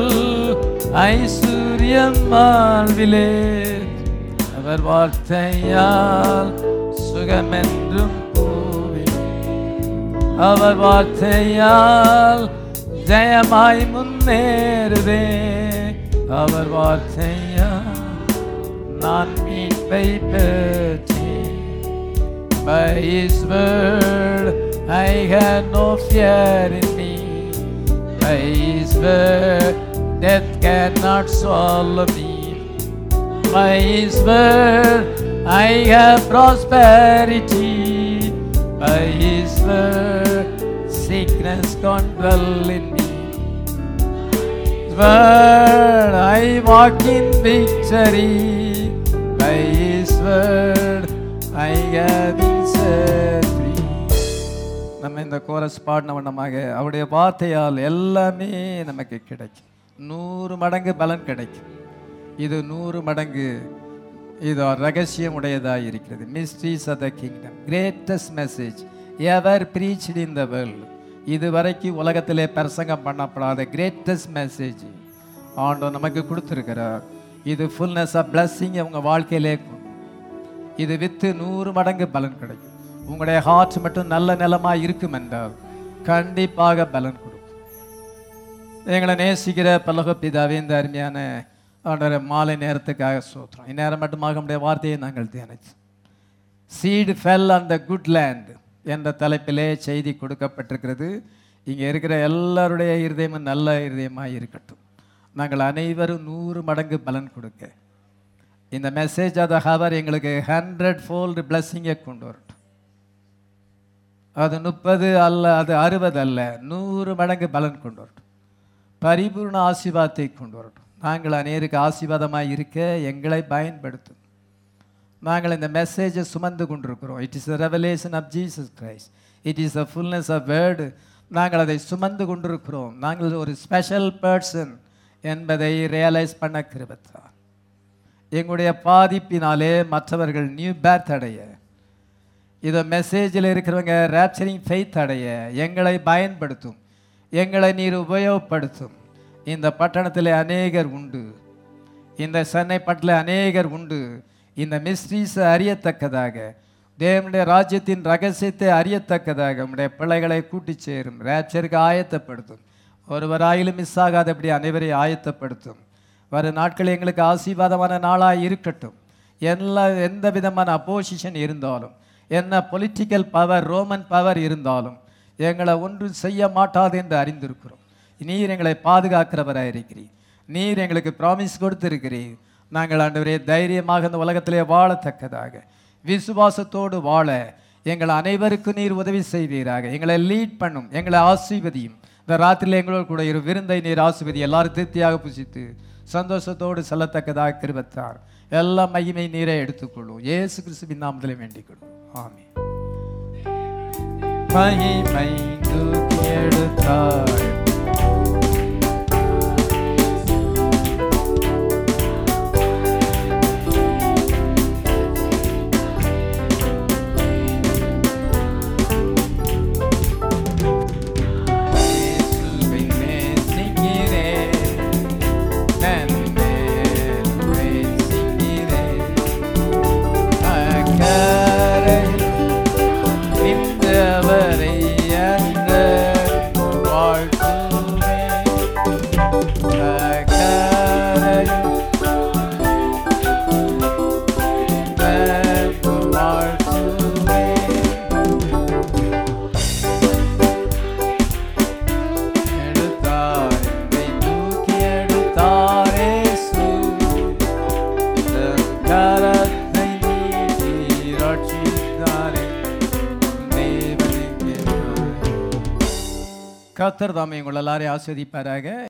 ஐஸ்வர்யம் வாழ்விலே அவர் வார்த்தையால் சுகமென்றும் பூவில் அவர் வார்த்தையால் ஜெயமாய் முன்னேறுதே அவர் வார்த்தையால் நான் மீட்பை பெற்றேன் By His word, I had no fear in me. By His word, death cannot swallow me. By His word, I have prosperity. By His word, sickness can't dwell in me. His word, I walk in victory. By His word, I have been set free. நம்ம இந்த chorus பாடின வண்ணமாக அவருடைய வார்த்தையால் எல்லாமே நமக்கு கிடைக்கும் நூறு மடங்கு பலன் கிடைக்கும் இது நூறு மடங்கு இது ரகசியம் உடையதாக இருக்கிறது mysteries of the kingdom greatest message ever preached in the world இது வரைக்கும் உலகத்திலே பிரசங்கம் பண்ணப்படாத கிரேட்டஸ்ட் மெசேஜ் ஆண்டவர் நமக்கு கொடுத்துருக்கிறார் இது ஃபுல்னஸ் ஆஃப் பிளஸ்ஸிங் உங்க வாழ்க்கையிலே கொண்டு இது வித்து நூறு மடங்கு பலன் கிடைக்கும் உங்களுடைய ஹார்ட் மட்டும் நல்ல நிலமா இருக்கும் என்றால் கண்டிப்பாக பலன் கொடுக்கும் எங்களை நேசிக்கிற பல்லக பிதாவே இந்த அருமையான ஆண்டவரே மாலை நேரத்துக்காக சோத்திரம் இந்நேரம் மட்டுமாக நம்முடைய வார்த்தையை நாங்கள் தியானிச்சோம் seed fell on the good land என்ற தலைப்பிலே செய்தி கொடுக்கப்பட்டிருக்கிறது இங்கே இருக்கிற எல்லாருடைய இருதயமும் நல்ல இருதயமாக இருக்கட்டும் நாங்கள் அனைவரும் நூறு மடங்கு பலன் கொடுக்க இந்த மெசேஜ் ஆஃப் த ஹவர் எங்களுக்கு ஹண்ட்ரட் ஃபோல்டு பிளஸ்ஸிங்கை கொண்டு வரட்டும் அது முப்பது அல்ல அது அறுபது அல்ல நூறு மடங்கு பலன் கொண்டு வரட்டும் பரிபூர்ண ஆசீர்வாதத்தை கொண்டு வரட்டும் நாங்கள் அநேருக்கு ஆசீர்வாதமாக இருக்க எங்களை பயன்படுத்தும் நாங்கள் இந்த மெசேஜை சுமந்து கொண்டிருக்கிறோம் it is the revelation of Jesus Christ it is the fullness of word நாங்கள் அதை சுமந்து கொண்டிருக்கிறோம் நாங்கள் ஒரு ஸ்பெஷல் பர்சன் என்பதை ரியலைஸ் பண்ண கிருபத்தார் எங்களுடைய பாதிப்பினாலே மற்றவர்கள் நியூ பேர்த் அடைய இதை மெசேஜில் இருக்கிறவங்க ரேப்சரிங் ஃபெய்த் அடைய எங்களை பயன்படுத்தும் எங்களை நீர் உபயோகப்படுத்தும் இந்த பட்டணத்தில் அநேகர் உண்டு இந்த சென்னை பட்டில் அநேகர் உண்டு இந்த மிஸ்ட்ரீஸை அறியத்தக்கதாக தேவனுடைய ராஜ்யத்தின் ரகசியத்தை அறியத்தக்கதாக உம்முடைய பிள்ளைகளை கூட்டிச் சேரும் ரேப்சருக்கு ஆயத்தப்படுத்தும் ஒருவராயிலும் மிஸ் ஆகாதபடி அனைவரை ஆயத்தப்படுத்தும் வரும் நாட்கள் எங்களுக்கு ஆசீர்வாதமான நாளாக இருக்கட்டும் எல்லா எந்த விதமான அப்போசிஷன் இருந்தாலும் என்ன பொலிட்டிக்கல் பவர் ரோமன் பவர் இருந்தாலும் எங்களை ஒன்றும் செய்ய மாட்டாது என்று அறிந்திருக்கிறோம் நீர் எங்களை பாதுகாக்கிறவராக இருக்கிறீர் நீர் எங்களுக்கு ப்ராமிஸ் கொடுத்திருக்கிறீர் நாங்கள் ஆண்டவரே தைரியமாக இந்த உலகத்திலே வாழத்தக்கதாக விசுவாசத்தோடு வாழ எங்கள் அனைவருக்கும் நீர் உதவி செய்வீராக எங்களை லீட் பண்ணும் எங்களை ஆசீர்வதியும் இந்த ராத்திரியில் எங்களோடு கூட இரு விருந்தை நீர் ஆசீர்வதி எல்லாரும் திருப்தியாக புசித்து சந்தோஷத்தோடு செல்லத்தக்கதாக கிருபத்தார் எல்லா மகிமை நீரே எடுத்துக்கொள்ளும் இயேசு கிறிஸ்துவின் நாமத்திலே வேண்டிக் கொள்ளும் ஆமென் மகிமை தூக்கி எடுத்தார் இயேசுவை நேசிக்கிறேன். நன்மேல் நேசிக்கிறேன். அக்கரையில் நின்றவரை அன்று வாழ்த்துவேன். அக்கரையில் நின்று வாழ்த்துவேன். எடுத்தார் என்னை தூக்கி எடுத்தார் இயேசு. தன் கரத்தை நீட்டி ரட்சித்தாரே. தேவனுக்கே கர்த்தர் தாமே உங்கள் எல்லாரையும் ஆஸ்வதிப்பாராக